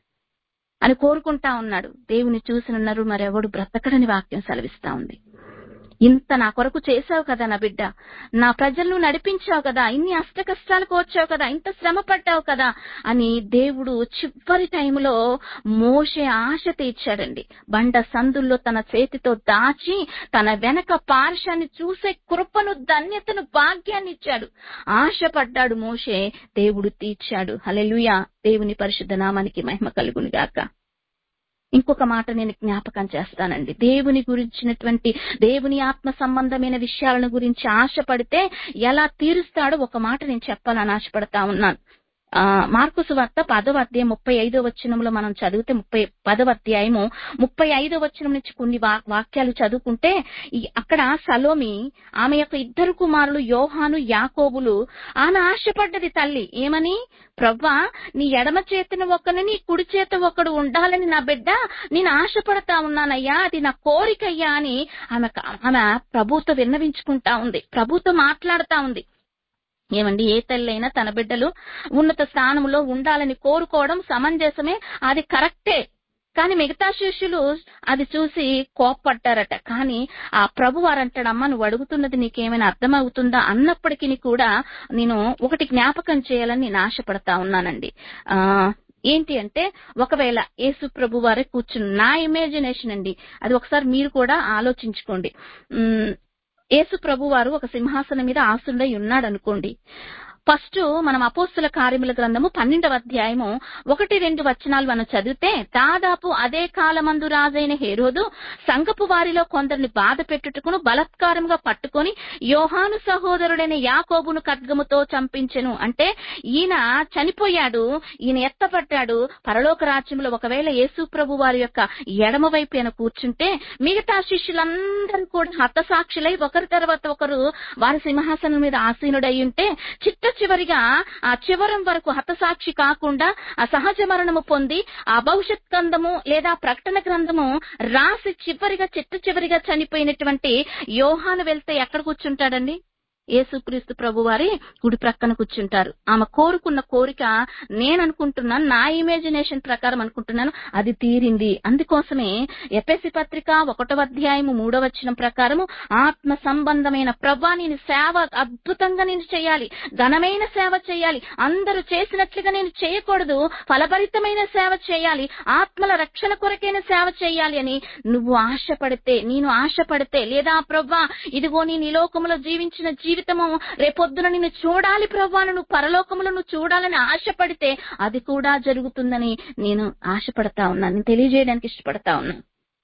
అని కోరుకుంటా ఉన్నాడు దేవుని చూసినున్నారు మరెవడు బ్రతకడని వాక్యం సెలవిస్తా ఉంది ఇంత నా కొరకు చేశావు కదా నా బిడ్డ నా ప్రజలను నడిపించావు కదా ఇన్ని అష్ట కష్టాలకు వచ్చావు కదా ఇంత శ్రమ పడ్డావు కదా అని దేవుడు చివరి టైంలో మోసే ఆశ తీర్చాడండి బండ సందుల్లో తన చేతితో దాచి తన వెనక పార్శాన్ని చూసే కృపను ధన్యతను భాగ్యాన్ని ఇచ్చాడు ఆశపడ్డాడు మోషే దేవుడు తీర్చాడు హల్లెలూయా దేవుని పరిశుద్ధ నామానికి మహిమ కలుగును గాక ఇంకొక మాట నేను జ్ఞాపకం చేస్తానండి దేవుని గురించినటువంటి దేవుని ఆత్మ సంబంధమైన విషయాలను గురించి ఆశపడితే ఎలా తీరుస్తాడో ఒక మాట నేను చెప్పాలని ఆశపడతా ఉన్నాను ఆ మార్కుసు వార్త పదవ అధ్యాయం ముప్పై ఐదో వచనంలో మనం చదివితే ముప్పై పదవ అధ్యాయము ముప్పై ఐదో వచనం నుంచి కొన్ని వా- వాక్యాలు చదువుకుంటే ఈ అక్కడ సలోమి ఆమె యొక్క ఇద్దరు కుమారులు యోహాను యాకోబులు ఆమె ఆశపడ్డది తల్లి ఏమని ప్రవ్వా నీ ఎడమ చేతిన ఒకని నీ కుడి చేత ఒకడు ఉండాలని నా బిడ్డ నేను ఆశపడతా ఉన్నానయ్యా అది నా కోరికయ్యా అని ఆమె ఆమె ప్రభుతో విన్నవించుకుంటా ఉంది ప్రభుతో మాట్లాడుతా ఉంది ఏమండి ఏ తల్లైనా తన బిడ్డలు ఉన్నత స్థానంలో ఉండాలని కోరుకోవడం సమంజసమే అది కరెక్టే కానీ మిగతా శిష్యులు అది చూసి కోప్పట్టారట కానీ ఆ ప్రభు వారంటాడమ్మా నువ్వు అడుగుతున్నది నీకేమైనా అర్థమవుతుందా అన్నప్పటికీ కూడా నేను ఒకటి జ్ఞాపకం చేయాలని నేను ఆశపడతా ఉన్నానండి ఆ ఏంటి అంటే ఒకవేళ యేసు ప్రభు వారే కూర్చుని నా ఇమాజినేషన్ అండి అది ఒకసారి మీరు కూడా ఆలోచించుకోండి ఉమ్, యేసు ప్రభు వారు ఒక సింహాసనం మీద ఆసుండై ఉన్నాడు అనుకోండి ఫస్ట్ మనం అపోస్తుల కార్యముల గ్రంథము పన్నెండవ అధ్యాయము ఒకటి రెండు వచనాలు మనం చదివితే దాదాపు అదే కాలమందు రాజైన హేరోదు సంగపు వారిలో కొందరిని బాధ పెట్టుటకును బలత్కారంగా పట్టుకొని యోహాను సహోదరుడైన యాకోబును ఖడ్గముతో చంపించెను అంటే ఈయన చనిపోయాడు ఈయన ఎత్తపడ్డాడు పరలోక రాజ్యంలో ఒకవేళ యేసు ప్రభు వారి యొక్క ఎడమ వైపు ఈయన కూర్చుంటే మిగతా శిష్యులందరూ కూడా హతసాక్షులై ఒకరి తర్వాత ఒకరు వారి సింహాసనం మీద ఆసీనుడై ఉంటే చిట్ట చివరిగా ఆ చివరం వరకు హతసాక్షి కాకుండా ఆ సహజ మరణము పొంది ఆ భవిష్యత్ గ్రంథము లేదా ప్రకటన గ్రంథము రాసి చివరిగా చిట్ట చివరిగా చనిపోయినటువంటి యోహాను వెళ్తే ఎక్కడ కూర్చుంటాడండి యేసుక్రీస్తు ప్రభు వారి గుడి ప్రక్కన కూర్చుంటారు ఆమె కోరుకున్న కోరిక నేను అనుకుంటున్నాను నా ఇమాజినేషన్ ప్రకారం అనుకుంటున్నాను అది తీరింది అందుకోసమే ఎపిసి పత్రిక ఒకటవ అధ్యాయము మూడవ వచనం ప్రకారము ఆత్మ సంబంధమైన ప్రభా నేను సేవ అద్భుతంగా నేను చేయాలి ఘనమైన సేవ చేయాలి అందరూ చేసినట్లుగా నేను చేయకూడదు ఫలభరితమైన సేవ చేయాలి ఆత్మల రక్షణ కొరకైన సేవ చేయాలి అని నువ్వు ఆశపడితే నేను ఆశపడితే లేదా ప్రభా ఇదిగో నేను ఈ లోకంలో జీవించిన జీవితము రేపొద్దున నిన్ను చూడాలి ప్రభా నువ్వు పరలోకములో నువ్వు చూడాలని ఆశపడితే అది కూడా జరుగుతుందని నేను ఆశపడతా ఉన్నాను నేను తెలియజేయడానికి ఇష్టపడతా ఉన్నాను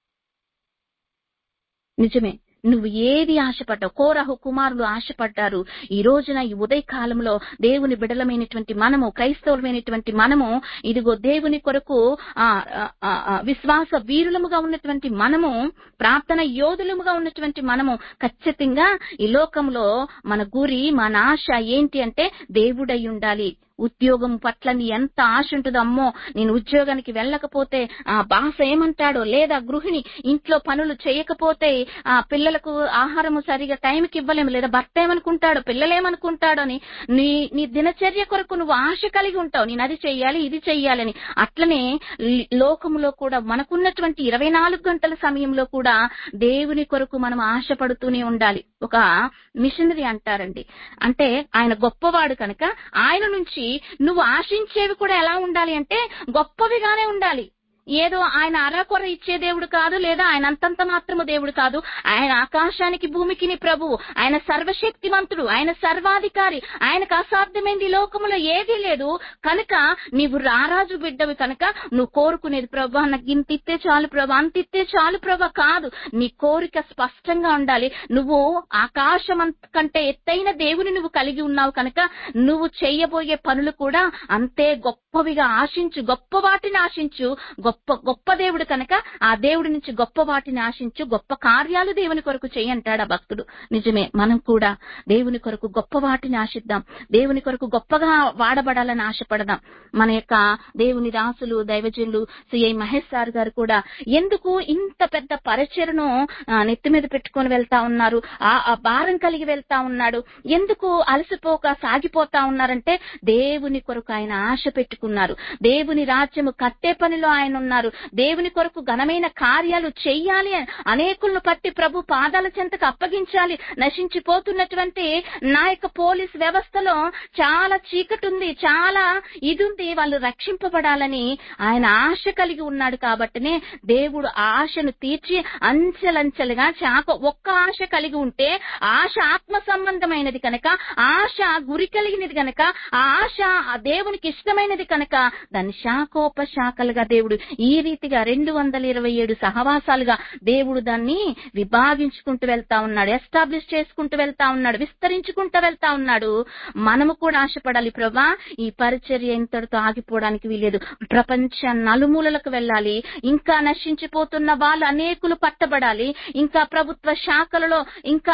నిజమే నువ్వు ఏది ఆశపడ్డావు కోరహు కుమారులు ఆశపడ్డారు ఈ రోజున ఈ ఉదయ కాలంలో దేవుని బిడలమైనటువంటి మనము క్రైస్తవులమైనటువంటి మనము ఇదిగో దేవుని కొరకు ఆ ఆ, ఆ, విశ్వాస వీరులముగా ఉన్నటువంటి మనము ప్రార్థన యోధులముగా ఉన్నటువంటి మనము ఖచ్చితంగా ఈ లోకంలో మన గురి మన ఆశ ఏంటి అంటే దేవుడై ఉండాలి ఉద్యోగం పట్ల నీ ఎంత ఆశ ఉంటుందో అమ్మో నేను ఉద్యోగానికి వెళ్ళకపోతే ఆ బాస ఏమంటాడో లేదా గృహిణి ఇంట్లో పనులు చేయకపోతే ఆ పిల్లలకు ఆహారము సరిగా టైంకి ఇవ్వలేము లేదా భర్త ఏమనుకుంటాడో పిల్లలు ఏమనుకుంటాడో అని నీ నీ దినచర్య కొరకు నువ్వు ఆశ కలిగి ఉంటావు నేను అది చెయ్యాలి ఇది చెయ్యాలని అట్లనే లి- లోకములో కూడా మనకున్నటువంటి ఇరవై నాలుగు గంటల సమయంలో కూడా దేవుని కొరకు మనం ఆశపడుతూనే ఉండాలి ఒక మిషనరీ అంటారండి అంటే ఆయన గొప్పవాడు కనుక ఆయన నుంచి నువ్వు ఆశించేవి కూడా ఎలా ఉండాలి అంటే గొప్పవిగానే ఉండాలి ఏదో ఆయన అరకొర ఇచ్చే దేవుడు కాదు లేదా ఆయన అంతంత మాత్రము దేవుడు కాదు ఆయన ఆకాశానికి భూమికి నీ ప్రభువు ఆయన సర్వశక్తిమంతుడు ఆయన సర్వాధికారి ఆయనకు అసాధ్యమైంది ఈ లోకములో ఏదీ లేదు కనుక నీవు రారాజు బిడ్డవి కనుక నువ్వు కోరుకునేది ప్రభా నాకు ఇంత ఇస్తే చాలు ప్రభా అంత ఇస్తే చాలు ప్రభా కాదు నీ కోరిక స్పష్టంగా ఉండాలి నువ్వు ఆకాశం కంటే ఎత్తైన దేవుని నువ్వు కలిగి ఉన్నావు కనుక నువ్వు చేయబోయే పనులు కూడా అంతే గొప్పవిగా ఆశించు గొప్ప వాటిని ఆశించు గొప్ప గొప్ప దేవుడు కనుక ఆ దేవుడి నుంచి గొప్ప వాటిని ఆశించు గొప్ప కార్యాలు దేవుని కొరకు చేయంటాడు ఆ భక్తుడు నిజమే మనం కూడా దేవుని కొరకు గొప్ప వాటిని ఆశిద్దాం దేవుని కొరకు గొప్పగా వాడబడాలని ఆశపడదాం మన యొక్క దేవుని దాసులు దైవజనులు సిఐ మహేష్ సార్ గారు కూడా ఎందుకు ఇంత పెద్ద పరిచయను నెత్తి మీద పెట్టుకొని వెళ్తా ఉన్నారు ఆ ఆ భారం కలిగి వెళ్తా ఉన్నాడు ఎందుకు అలసిపోక సాగిపోతా ఉన్నారంటే దేవుని కొరకు ఆయన ఆశ పెట్టుకున్నారు దేవుని రాజ్యము కట్టే పనిలో ఆయన ఉన్నారు దేవుని కొరకు ఘనమైన కార్యాలు చెయ్యాలి అనేకులను పట్టి ప్రభు పాదాల చెంతకు అప్పగించాలి నశించిపోతున్నటువంటి నా యొక్క పోలీస్ వ్యవస్థలో చాలా చీకటి ఉంది చాలా ఇది ఉంది వాళ్ళు రక్షింపబడాలని ఆయన ఆశ కలిగి ఉన్నాడు కాబట్టినే దేవుడు ఆ ఆశను తీర్చి అంచెలంచెలుగా చాక ఒక్క ఆశ కలిగి ఉంటే ఆశ ఆత్మ సంబంధమైనది కనుక ఆశ గురి కలిగినది కనుక ఆ ఆశ ఆ దేవునికి ఇష్టమైనది కనుక దాన్ని శాఖోపశాఖలుగా దేవుడు ఈ రీతిగా రెండు వందల ఇరవై ఏడు సహవాసాలుగా దేవుడు దాన్ని విభాగించుకుంటూ వెళ్తా ఉన్నాడు ఎస్టాబ్లిష్ చేసుకుంటూ వెళ్తా ఉన్నాడు విస్తరించుకుంటూ వెళ్తా ఉన్నాడు మనము కూడా ఆశపడాలి ప్రభా ఈ పరిచర్య ఇంతటితో ఆగిపోవడానికి వీలేదు ప్రపంచ నలుమూలలకు వెళ్ళాలి ఇంకా నశించిపోతున్న వాళ్ళు అనేకులు పట్టబడాలి ఇంకా ప్రభుత్వ శాఖలలో ఇంకా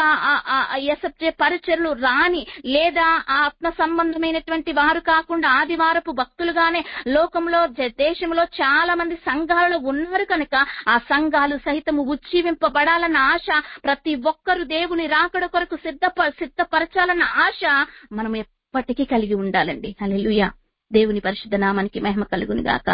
ఎసప్చే పరిచర్లు రాని లేదా ఆత్మ సంబంధమైనటువంటి వారు కాకుండా ఆదివారపు భక్తులుగానే లోకంలో జ- దేశంలో చాలా మంది సంఘాలలో ఉన్నారు కనుక ఆ సంఘాలు సహితము ఉజ్జీవింపబడాలన్న ఆశ ప్రతి ఒక్కరు దేవుని రాకడ కొరకు సిద్ధప సిద్ధపరచాలన్న ఆశ మనం ఎప్పటికీ కలిగి ఉండాలండి హల్లెలూయా దేవుని పరిశుద్ధ నామానికి మహిమ కలుగును గాక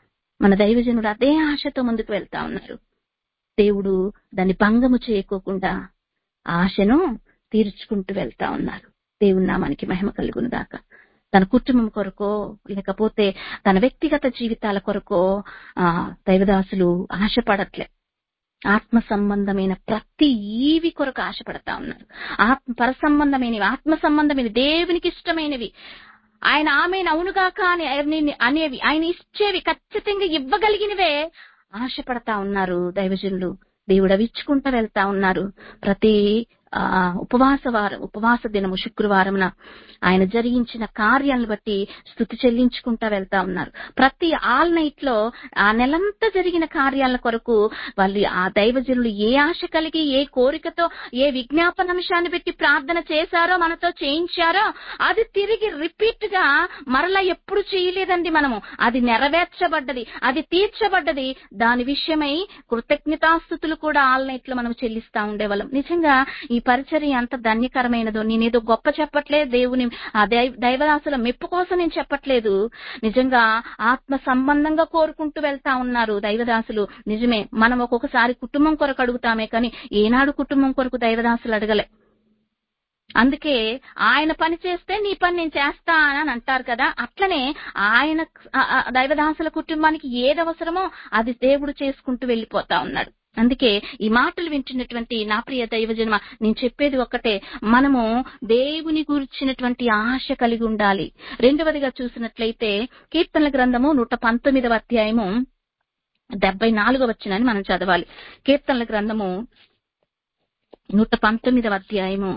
మన దైవజనుడు అదే ఆశతో ముందుకు వెళ్తా ఉన్నారు దేవుడు దాన్ని భంగము చేయకోకుండా ఆ ఆశను తీర్చుకుంటూ వెళ్తా ఉన్నారు దేవుని నామానికి మహిమ కలుగును గాక తన కుటుంబం కొరకో లేకపోతే తన వ్యక్తిగత జీవితాల కొరకో ఆ దైవదాసులు ఆశపడట్లే ఆత్మ సంబంధమైన ప్రతి ఈవి కొరకు ఆశపడతా ఉన్నారు ఆత్మ పర సంబంధమైనవి ఆత్మ సంబంధమైనవి దేవునికి ఇష్టమైనవి ఆయన ఆమె అవునుగాక అని ఆయన అనేవి ఆయన ఇచ్చేవి ఖచ్చితంగా ఇవ్వగలిగినవే ఆశపడతా ఉన్నారు దైవజనులు దేవుడు అవి ఇచ్చుకుంటూ వెళ్తా ఉన్నారు ప్రతి ఆ ఉపవాస వారం ఉపవాస దినము శుక్రవారమున ఆయన జరిగించిన కార్యాలను బట్టి స్థుతి చెల్లించుకుంటా వెళ్తా ఉన్నారు ప్రతి ఆల్ నైట్ లో ఆ నెలంతా జరిగిన కార్యాల కొరకు వాళ్ళు ఆ దైవజనులు ఏ ఆశ కలిగి ఏ కోరికతో ఏ విజ్ఞాపన అంశాన్ని పెట్టి ప్రార్థన చేశారో మనతో చేయించారో అది తిరిగి రిపీట్ గా మరలా ఎప్పుడు చేయలేదండి మనము అది నెరవేర్చబడ్డది అది తీర్చబడ్డది దాని విషయమై కృతజ్ఞతాస్థుతులు కూడా ఆల్ నైట్ లో మనం చెల్లిస్తా ఉండేవాళ్ళం నిజంగా ఈ పరిచర్య ఎంత ధన్యకరమైనదో నేనేదో గొప్ప చెప్పట్లేదు దేవుని ఆ దైవ దైవదాసుల మెప్పు కోసం నేను చెప్పట్లేదు నిజంగా ఆత్మ సంబంధంగా కోరుకుంటూ వెళ్తా ఉన్నారు దైవదాసులు నిజమే మనం ఒక్కొక్కసారి కుటుంబం కొరకు అడుగుతామే కానీ ఏనాడు కుటుంబం కొరకు దైవదాసులు అడగలే అందుకే ఆయన పని చేస్తే నీ పని నేను చేస్తా అని అంటారు కదా అట్లనే ఆయన ఆ, ఆ, దైవదాసుల కుటుంబానికి ఏది అవసరమో అది దేవుడు చేసుకుంటూ వెళ్ళిపోతా ఉన్నాడు అందుకే ఈ మాటలు వింటున్నటువంటి నా ప్రియ దైవజన్మ నేను చెప్పేది ఒక్కటే మనము దేవుని గురించినటువంటి ఆశ కలిగి ఉండాలి రెండవదిగా చూసినట్లయితే కీర్తనల గ్రంథము నూట పంతొమ్మిదవ అధ్యాయము డెబ్బై నాలుగవ వచ్చినని మనం చదవాలి కీర్తనల గ్రంథము నూట పంతొమ్మిదవ అధ్యాయము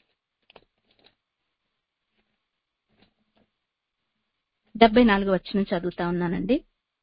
డెబ్బై నాలుగు వచ్చిన చదువుతా ఉన్నానండి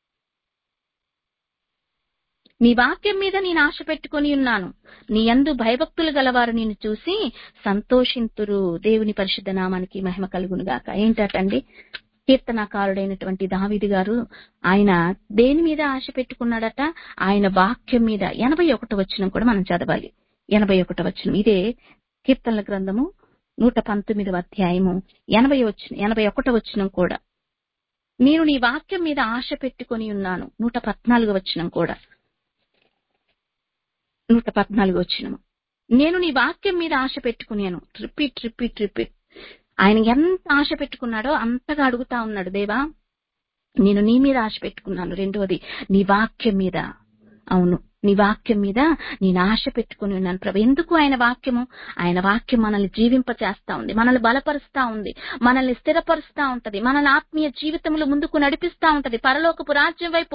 నీ వాక్యం మీద నేను ఆశ పెట్టుకొని ఉన్నాను నీ యందు భయభక్తులు గలవారు నిన్ను చూసి సంతోషింతురు దేవుని పరిశుద్ధ నామానికి మహిమ కలుగును గాక ఏంటటండి కీర్తనాకారుడైనటువంటి దావిది గారు ఆయన దేని మీద ఆశ పెట్టుకున్నాడట ఆయన వాక్యం మీద ఎనభై ఒకటి వచనం కూడా మనం చదవాలి ఎనభై ఒకటి వచనం ఇదే కీర్తనల గ్రంథము నూట పంతొమ్మిదవ అధ్యాయము ఎనభై వచ్చిన ఎనభై ఒకటి వచనం కూడా నేను నీ వాక్యం మీద ఆశ పెట్టుకొని ఉన్నాను నూట పద్నాలుగు వచనం కూడా నూట పద్నాలుగు వచ్చినము నేను నీ వాక్యం మీద ఆశ పెట్టుకున్నాను రిపీట్ రిపీట్ రిపీట్ ఆయన ఎంత ఆశ పెట్టుకున్నాడో అంతగా అడుగుతా ఉన్నాడు దేవా నేను నీ మీద ఆశ పెట్టుకున్నాను రెండవది నీ వాక్యం మీద అవును నీ వాక్యం మీద నేను ఆశ పెట్టుకుని ఉన్నాను ప్రభు ఎందుకు ఆయన వాక్యము ఆయన వాక్యం మనల్ని జీవింప చేస్తా ఉంది మనల్ని బలపరుస్తా ఉంది మనల్ని స్థిరపరుస్తా ఉంటది మనల్ని ఆత్మీయ జీవితంలో ముందుకు నడిపిస్తా ఉంటది పరలోకపు రాజ్యం వైపు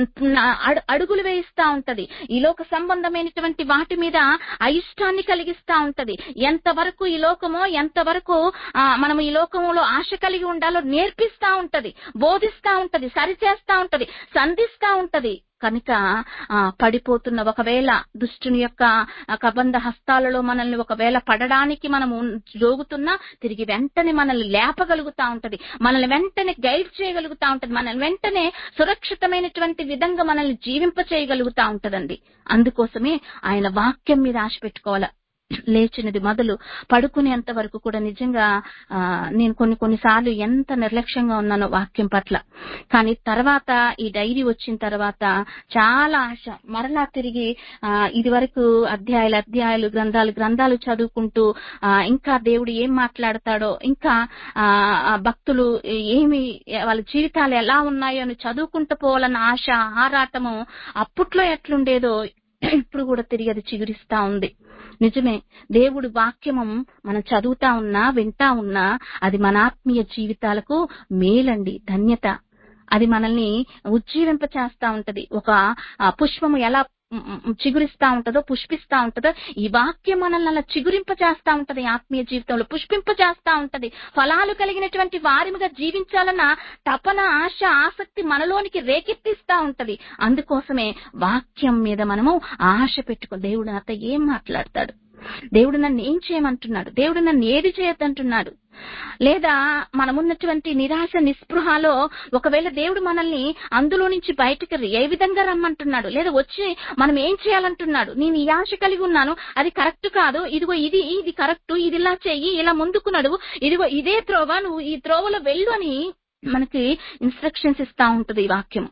అడు- అడుగులు వేయిస్తా ఉంటది ఈ లోక సంబంధమైనటువంటి వాటి మీద అయిష్టాన్ని కలిగిస్తా ఉంటది ఎంతవరకు ఈ లోకమో ఎంతవరకు ఆ, మనం ఈ లోకములో ఆశ కలిగి ఉండాలో నేర్పిస్తా ఉంటది బోధిస్తా ఉంటది సరిచేస్తా ఉంటది సంధిస్తా ఉంటది కనుక ఆ, పడిపోతున్న ఒకవేళ దుష్టుని యొక్క ఆ, కబంధ హస్తాలలో మనల్ని ఒకవేళ పడడానికి మనం ఉన్- జోగుతున్నా తిరిగి వెంటనే మనల్ని లేపగలుగుతా ఉంటది మనల్ని వెంటనే గైడ్ చేయగలుగుతా ఉంటది మనల్ని వెంటనే సురక్షితమైనటువంటి విధంగా మనల్ని జీవింప చేయగలుగుతా ఉంటదండి అందుకోసమే ఆయన వాక్యం మీద ఆశ పెట్టుకోవాల లేచినది మొదలు పడుకునేంత వరకు కూడా నిజంగా ఆ, నేను కొన్ని కొన్నిసార్లు ఎంత నిర్లక్ష్యంగా ఉన్నానో వాక్యం పట్ల కానీ తర్వాత ఈ డైరీ వచ్చిన తర్వాత చాలా ఆశ మరలా తిరిగి ఆ, ఇది వరకు అధ్యాయులు అధ్యాయులు గ్రంథాలు గ్రంథాలు చదువుకుంటూ ఆ, ఇంకా దేవుడు ఏం మాట్లాడతాడో ఇంకా ఆ, ఆ భక్తులు ఏమి వాళ్ళ జీవితాలు ఎలా ఉన్నాయో అని చదువుకుంటూ పోవాలన్న ఆశ ఆరాటము అప్పట్లో ఎట్లుండేదో ఇప్పుడు కూడా తిరిగి అది చిగురిస్తా ఉంది నిజమే దేవుడి వాక్యము మనం చదువుతా ఉన్నా వింటా ఉన్నా అది మన ఆత్మీయ జీవితాలకు మేలండి ధన్యత అది మనల్ని ఉజ్జీవింప చేస్తా ఉంటది ఒక ఆ, పుష్పము ఎలా మ్, మ్, చిగురిస్తా ఉంటదో పుష్పిస్తా ఉంటదో ఈ వాక్యం మనల్ని అలా చిగురింప చేస్తా ఉంటది ఆత్మీయ జీవితంలో పుష్పింప చేస్తా ఉంటది ఫలాలు కలిగినటువంటి వారిగా జీవించాలన్న తపన ఆశ ఆసక్తి మనలోనికి రేకెత్తిస్తా ఉంటది అందుకోసమే వాక్యం మీద మనము ఆశ పెట్టుకో దేవుడు నాతో ఏం మాట్లాడతాడు దేవుడు నన్ను ఏం చేయమంటున్నాడు దేవుడు నన్ను ఏది చేయొద్దంటున్నాడు లేదా మనమున్నటువంటి నిరాశ నిస్పృహలో ఒకవేళ దేవుడు మనల్ని అందులో నుంచి బయటకు ఏ విధంగా రమ్మంటున్నాడు లేదా వచ్చి మనం ఏం చేయాలంటున్నాడు నేను ఈ ఆశ కలిగి ఉన్నాను అది కరెక్ట్ కాదు ఇదిగో ఇది ఇది కరెక్ట్ ఇది ఇలా చెయ్యి ఇలా ముందుకు నడువు ఇదిగో ఇదే త్రోవ నువ్వు ఈ త్రోవలో వెళ్ళు అని మనకి ఇన్స్ట్రక్షన్స్ ఇస్తా ఉంటది ఈ వాక్యం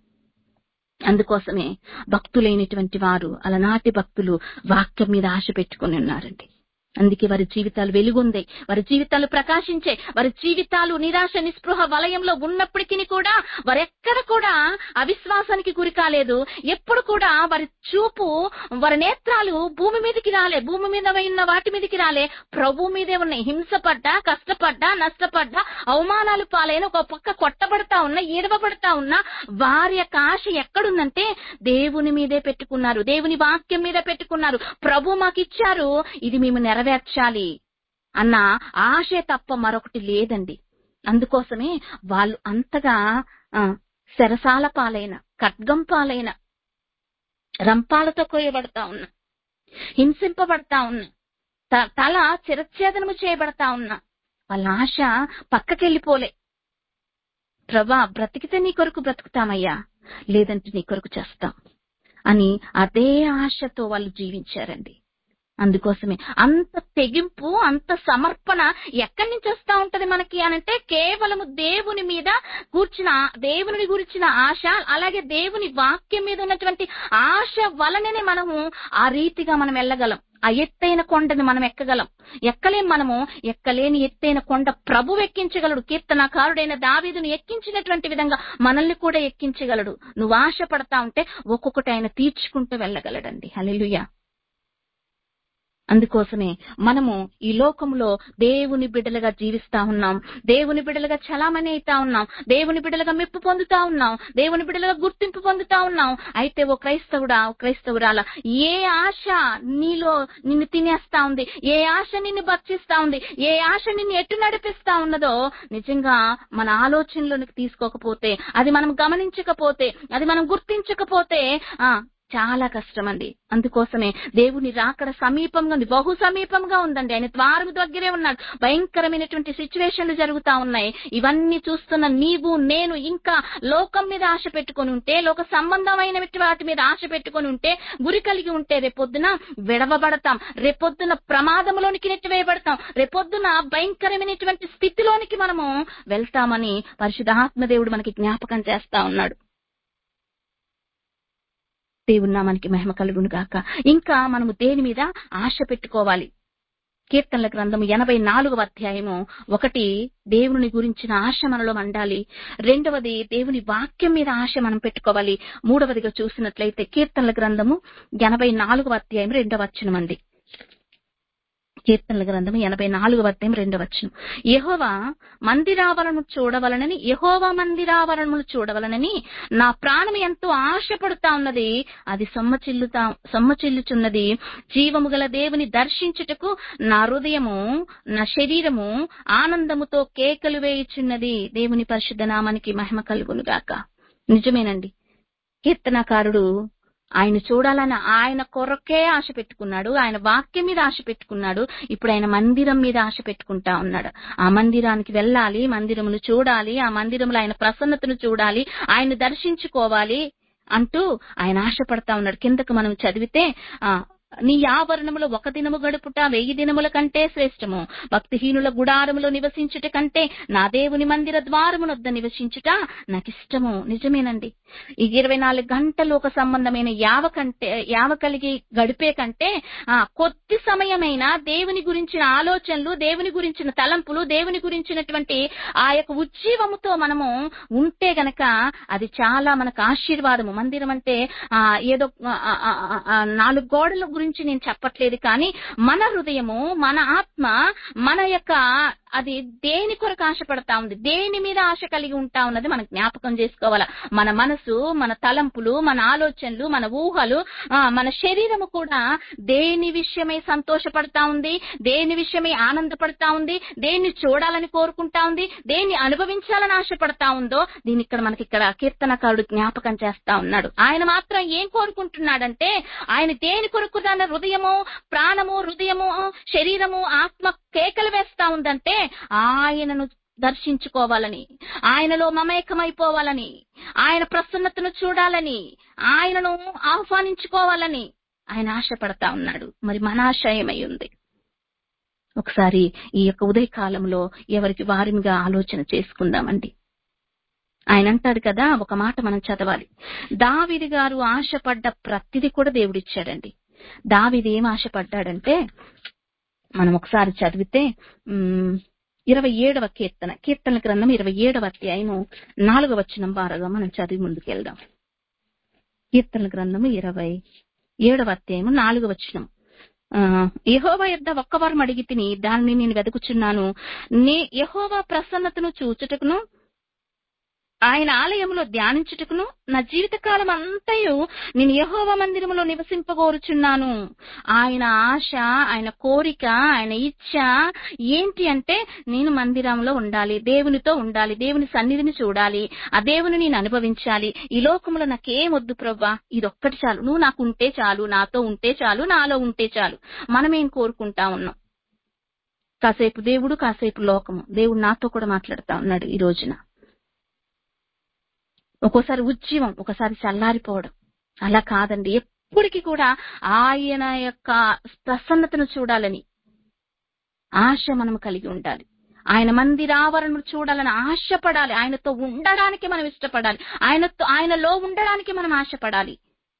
అందుకోసమే భక్తులైనటువంటి వారు అలనాటి భక్తులు వాక్యం మీద ఆశ పెట్టుకుని ఉన్నారండి అందుకే వారి జీవితాలు వెలుగుందే వారి జీవితాలు ప్రకాశించే వారి జీవితాలు నిరాశ నిస్పృహ వలయంలో ఉన్నప్పటికీ కూడా వారెక్కడ కూడా అవిశ్వాసానికి గురి కాలేదు ఎప్పుడు కూడా వారి చూపు వారి నేత్రాలు భూమి మీదకి రాలే భూమి మీద ఉన్న వాటి మీదకి రాలే ప్రభు మీదే ఉన్నాయి హింసపడ్డా కష్టపడ్డా నష్టపడ్డా అవమానాలు పాలైన ఒక పక్క కొట్టబడతా ఉన్నా ఏడవబడతా ఉన్నా వారి యొక్క ఆశ ఎక్కడుందంటే దేవుని మీదే పెట్టుకున్నారు దేవుని వాక్యం మీద పెట్టుకున్నారు ప్రభు మాకు ఇచ్చారు ఇది మేము నెరవేర్చాలి అన్న ఆశే తప్ప మరొకటి లేదండి అందుకోసమే వాళ్ళు అంతగా ఆ, చెరసాల పాలైన ఖడ్గం పాలైన రంపాలతో కోయబడతా ఉన్నా హింసింపబడతా ఉన్నా త- తల చిరచ్ఛేదనము చేయబడతా ఉన్నా వాళ్ళ ఆశ పక్కకెళ్ళిపోలే ప్రభా బ్రతికితే నీ కొరకు బ్రతుకుతామయ్యా లేదంటే నీ కొరకు చేస్తాం అని అదే ఆశతో వాళ్ళు జీవించారండి అందుకోసమే అంత తెగింపు అంత సమర్పణ ఎక్కడి నుంచి వస్తా ఉంటది మనకి అనంటే కేవలము దేవుని మీద కూర్చిన దేవుని గురించిన ఆశ అలాగే దేవుని వాక్యం మీద ఉన్నటువంటి ఆశ వలననే మనము ఆ రీతిగా మనం వెళ్ళగలం ఆ ఎత్తైన కొండని మనం ఎక్కగలం ఎక్కలేం మనము ఎక్కలేని ఎత్తైన కొండ ప్రభు ఎక్కించగలడు కీర్తనకారుడైన దావీదును ఎక్కించినటువంటి విధంగా మనల్ని కూడా ఎక్కించగలడు నువ్వు ఆశ పడతా ఉంటే ఒక్కొక్కటి ఆయన తీర్చుకుంటూ వెళ్ళగలడండి హల్లెలూయా అందుకోసమే మనము ఈ లోకంలో దేవుని బిడ్డలుగా జీవిస్తా ఉన్నాం దేవుని బిడ్డలుగా చలామణి అవుతా ఉన్నాం దేవుని బిడ్డలుగా మెప్పు పొందుతా ఉన్నాం దేవుని బిడ్డలుగా గుర్తింపు పొందుతా ఉన్నాం అయితే ఓ క్రైస్తవుడా ఓ క్రైస్తవురాల ఏ ఆశ నీలో నిన్ను తినేస్తా ఉంది ఏ ఆశ నిన్ను భక్షిస్తా ఉంది ఏ ఆశ నిన్ను ఎటు నడిపిస్తా ఉన్నదో నిజంగా మన ఆలోచనలోనికి తీసుకోకపోతే అది మనం గమనించకపోతే అది మనం గుర్తించకపోతే ఆ చాలా కష్టం అండి అందుకోసమే దేవుని రాకడ సమీపంగా ఉంది బహు సమీపంగా ఉందండి ఆయన ద్వారం దగ్గరే ఉన్నాడు భయంకరమైనటువంటి సిచ్యువేషన్లు జరుగుతా ఉన్నాయి ఇవన్నీ చూస్తున్న నీవు నేను ఇంకా లోకం మీద ఆశ పెట్టుకొని ఉంటే లోక సంబంధమైన వాటి మీద ఆశ పెట్టుకొని ఉంటే గురి కలిగి ఉంటే రేపొద్దున విడవబడతాం రేపొద్దున ప్రమాదంలోనికి నెట్టివేయబడతాం రేపొద్దున భయంకరమైనటువంటి స్థితిలోనికి మనము వెళ్తామని పరిశుధాత్మ దేవుడు మనకి జ్ఞాపకం చేస్తా ఉన్నాడు దేవుని నామానికి మహిమ కలుగును గాక ఇంకా మనము దేని మీద ఆశ పెట్టుకోవాలి కీర్తనల గ్రంథము ఎనభై నాలుగవ అధ్యాయము ఒకటి దేవుని గురించిన ఆశ మనలో మండాలి రెండవది దేవుని వాక్యం మీద ఆశ మనం పెట్టుకోవాలి మూడవదిగా చూసినట్లయితే కీర్తనల గ్రంథము ఎనభై నాలుగవ అధ్యాయం రెండవ వచనం అండి కీర్తనల గ్రంథము ఎనభై నాలుగవ అధ్యాయం రెండవ వచనం యెహోవా మందిరావరణము చూడవలనని యెహోవా మందిరావరణములు చూడవలనని నా ప్రాణం ఎంతో ఆశపడుతా ఉన్నది అది సొమ్మచిల్లుతా సొమ్మచిల్లుచున్నది జీవము గల దేవుని దర్శించుటకు నా హృదయము నా శరీరము ఆనందముతో కేకలు వేయుచున్నది దేవుని పరిశుద్ధ నామానికి మహిమ కలుగును గాక నిజమేనండి కీర్తనకారుడు ఆయన చూడాలని ఆయన కొరకే ఆశ పెట్టుకున్నాడు ఆయన వాక్యం మీద ఆశ పెట్టుకున్నాడు ఇప్పుడు ఆయన మందిరం మీద ఆశ పెట్టుకుంటా ఉన్నాడు ఆ మందిరానికి వెళ్ళాలి మందిరమును చూడాలి ఆ మందిరంలో ఆయన ప్రసన్నతను చూడాలి ఆయన దర్శించుకోవాలి అంటూ ఆయన ఆశపడతా ఉన్నాడు కిందకు మనం చదివితే ఆ నీ ఆవరణములో ఒక దినము గడుపుట వెయ్యి దినముల కంటే శ్రేష్టము భక్తిహీనుల గుడారములో నివసించుట కంటే నా దేవుని మందిర ద్వారమునొద్ద నివసించుట నాకు ఇష్టము నిజమేనండి ఈ ఇరవై నాలుగు గంటలు ఒక సంబంధమైన యావ కంటే యావ కలిగి గడిపే కంటే ఆ కొద్ది సమయమైనా దేవుని గురించిన ఆలోచనలు దేవుని గురించిన తలంపులు దేవుని గురించినటువంటి ఆ యొక్క ఉజ్జీవముతో మనము ఉంటే గనక అది చాలా మనకు ఆశీర్వాదము మందిరం అంటే ఆ ఏదో ఆ, ఆ, ఆ, ఆ, నాలుగు గోడల గురించి నేను చెప్పట్లేదు కానీ మన హృదయము మన ఆత్మ మన యొక్క అది దేని కొరకు ఆశపడతా ఉంది దేని మీద ఆశ కలిగి ఉంటా ఉన్నది మనం జ్ఞాపకం చేసుకోవాలా మన మనసు మన తలంపులు మన ఆలోచనలు మన ఊహలు ఆ, మన శరీరము కూడా దేని విషయమై సంతోషపడతా ఉంది దేని విషయమై ఆనందపడతా ఉంది దేన్ని చూడాలని కోరుకుంటా ఉంది దేన్ని అనుభవించాలని ఆశపడతా ఉందో దీని ఇక్కడ మనకి ఇక్కడ కీర్తనకారుడు జ్ఞాపకం చేస్తా ఉన్నాడు ఆయన మాత్రం ఏం కోరుకుంటున్నాడంటే ఆయన దేని కొరకు తన హృదయము ప్రాణము హృదయము శరీరము ఆత్మ కేకలు వేస్తా ఉందంటే ఆయనను దర్శించుకోవాలని ఆయనలో మమేకమైపోవాలని ఆయన ప్రసన్నతను చూడాలని ఆయనను ఆహ్వానించుకోవాలని ఆయన ఆశపడతా ఉన్నాడు మరి మన ఆశ ఏమై ఉంది ఒకసారి ఈ యొక్క ఉదయ కాలంలో ఎవరికి వారిగా ఆలోచన చేసుకుందామండి ఆయన అంటాడు కదా ఒక మాట మనం చదవాలి దావిది గారు ఆశపడ్డ ప్రతిది కూడా దేవుడిచ్చాడండి దావిది ఏం ఆశపడ్డాడంటే మనం ఒకసారి చదివితే ఉమ్, ఇరవై ఏడవ కీర్తన కీర్తన గ్రంథం ఇరవై ఏడవ అధ్యాయము నాలుగవ వచనం బారగా మనం చదివి ముందుకెళ్దాం కీర్తన గ్రంథము ఇరవై ఏడవ అధ్యాయము నాలుగవ వచనం ఆ, యెహోవా యొద్ద ఒక్క వారం అడిగి తిని దానిని నేను వెతుకుచున్నాను నీ యెహోవా ప్రసన్నతను చూచుటకును ఆయన ఆలయములో ధ్యానించుటకును నా జీవితకాలం అంతయు నేను యెహోవా మందిరములో నివసింపగోరుచున్నాను ఆయన ఆశ ఆయన కోరిక ఆయన ఇచ్చ ఏంటి అంటే నేను మందిరంలో ఉండాలి దేవునితో ఉండాలి దేవుని సన్నిధిని చూడాలి ఆ దేవుని నేను అనుభవించాలి ఈ లోకంలో నాకేం వద్దు ప్రవ్వా ఇదొక్కటి చాలు నువ్వు నాకు ఉంటే చాలు నాతో ఉంటే చాలు నాలో ఉంటే చాలు మనమేం కోరుకుంటా ఉన్నాం కాసేపు దేవుడు కాసేపు లోకము దేవుడు నాతో కూడా మాట్లాడుతా ఉన్నాడు ఈ రోజున ఒక్కోసారి ఉజ్జీవం ఒకసారి చల్లారిపోవడం అలా కాదండి ఎప్పటికీ కూడా ఆయన యొక్క ప్రసన్నతను చూడాలని ఆశ మనం కలిగి ఉండాలి ఆయన మందిరావరణను చూడాలని ఆశపడాలి ఆయనతో ఉండడానికి మనం ఇష్టపడాలి ఆయనతో ఆయనలో ఉండడానికి మనం ఆశపడాలి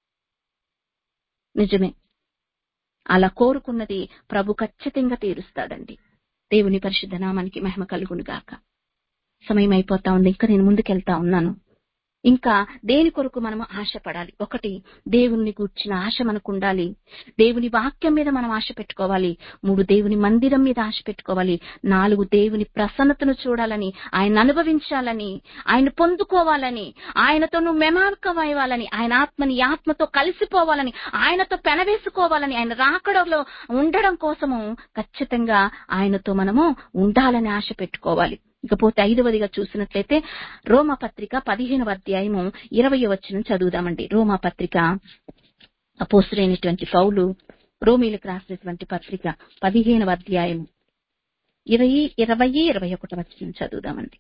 నిజమే అలా కోరుకున్నది ప్రభు ఖచ్చితంగా తీరుస్తాడండి దేవుని పరిశుద్ధ నామానికి మహిమ కలుగును గాక సమయం అయిపోతా ఉంది ఇంకా నేను ముందుకెళ్తా ఉన్నాను ఇంకా దేని కొరకు మనం ఆశపడాలి ఒకటి దేవుని గూర్చిన ఆశ మనకు ఉండాలి దేవుని వాక్యం మీద మనం ఆశ పెట్టుకోవాలి మూడు దేవుని మందిరం మీద ఆశ పెట్టుకోవాలి నాలుగు దేవుని ప్రసన్నతను చూడాలని ఆయన అనుభవించాలని ఆయన పొందుకోవాలని ఆయనతో నువ్వు మెమార్కమయ్యాలని ఆయన ఆత్మని ఈ ఆత్మతో కలిసిపోవాలని ఆయనతో పెనవేసుకోవాలని ఆయన రాకడలో ఉండడం కోసము ఖచ్చితంగా ఆయనతో మనము ఉండాలని ఆశ పెట్టుకోవాలి ఇకపోతే ఐదవదిగా చూసినట్లయితే రోమా పత్రిక పదిహేనవ అధ్యాయము ఇరవై వచనం చదువుదామండి రోమా పత్రిక అపోసురైనటువంటి పౌలు రోమీలకు రాసినటువంటి పత్రిక పదిహేనవ అధ్యాయము ఇరవై ఇరవై ఇరవై ఒకటి వచనం చదువుదామండి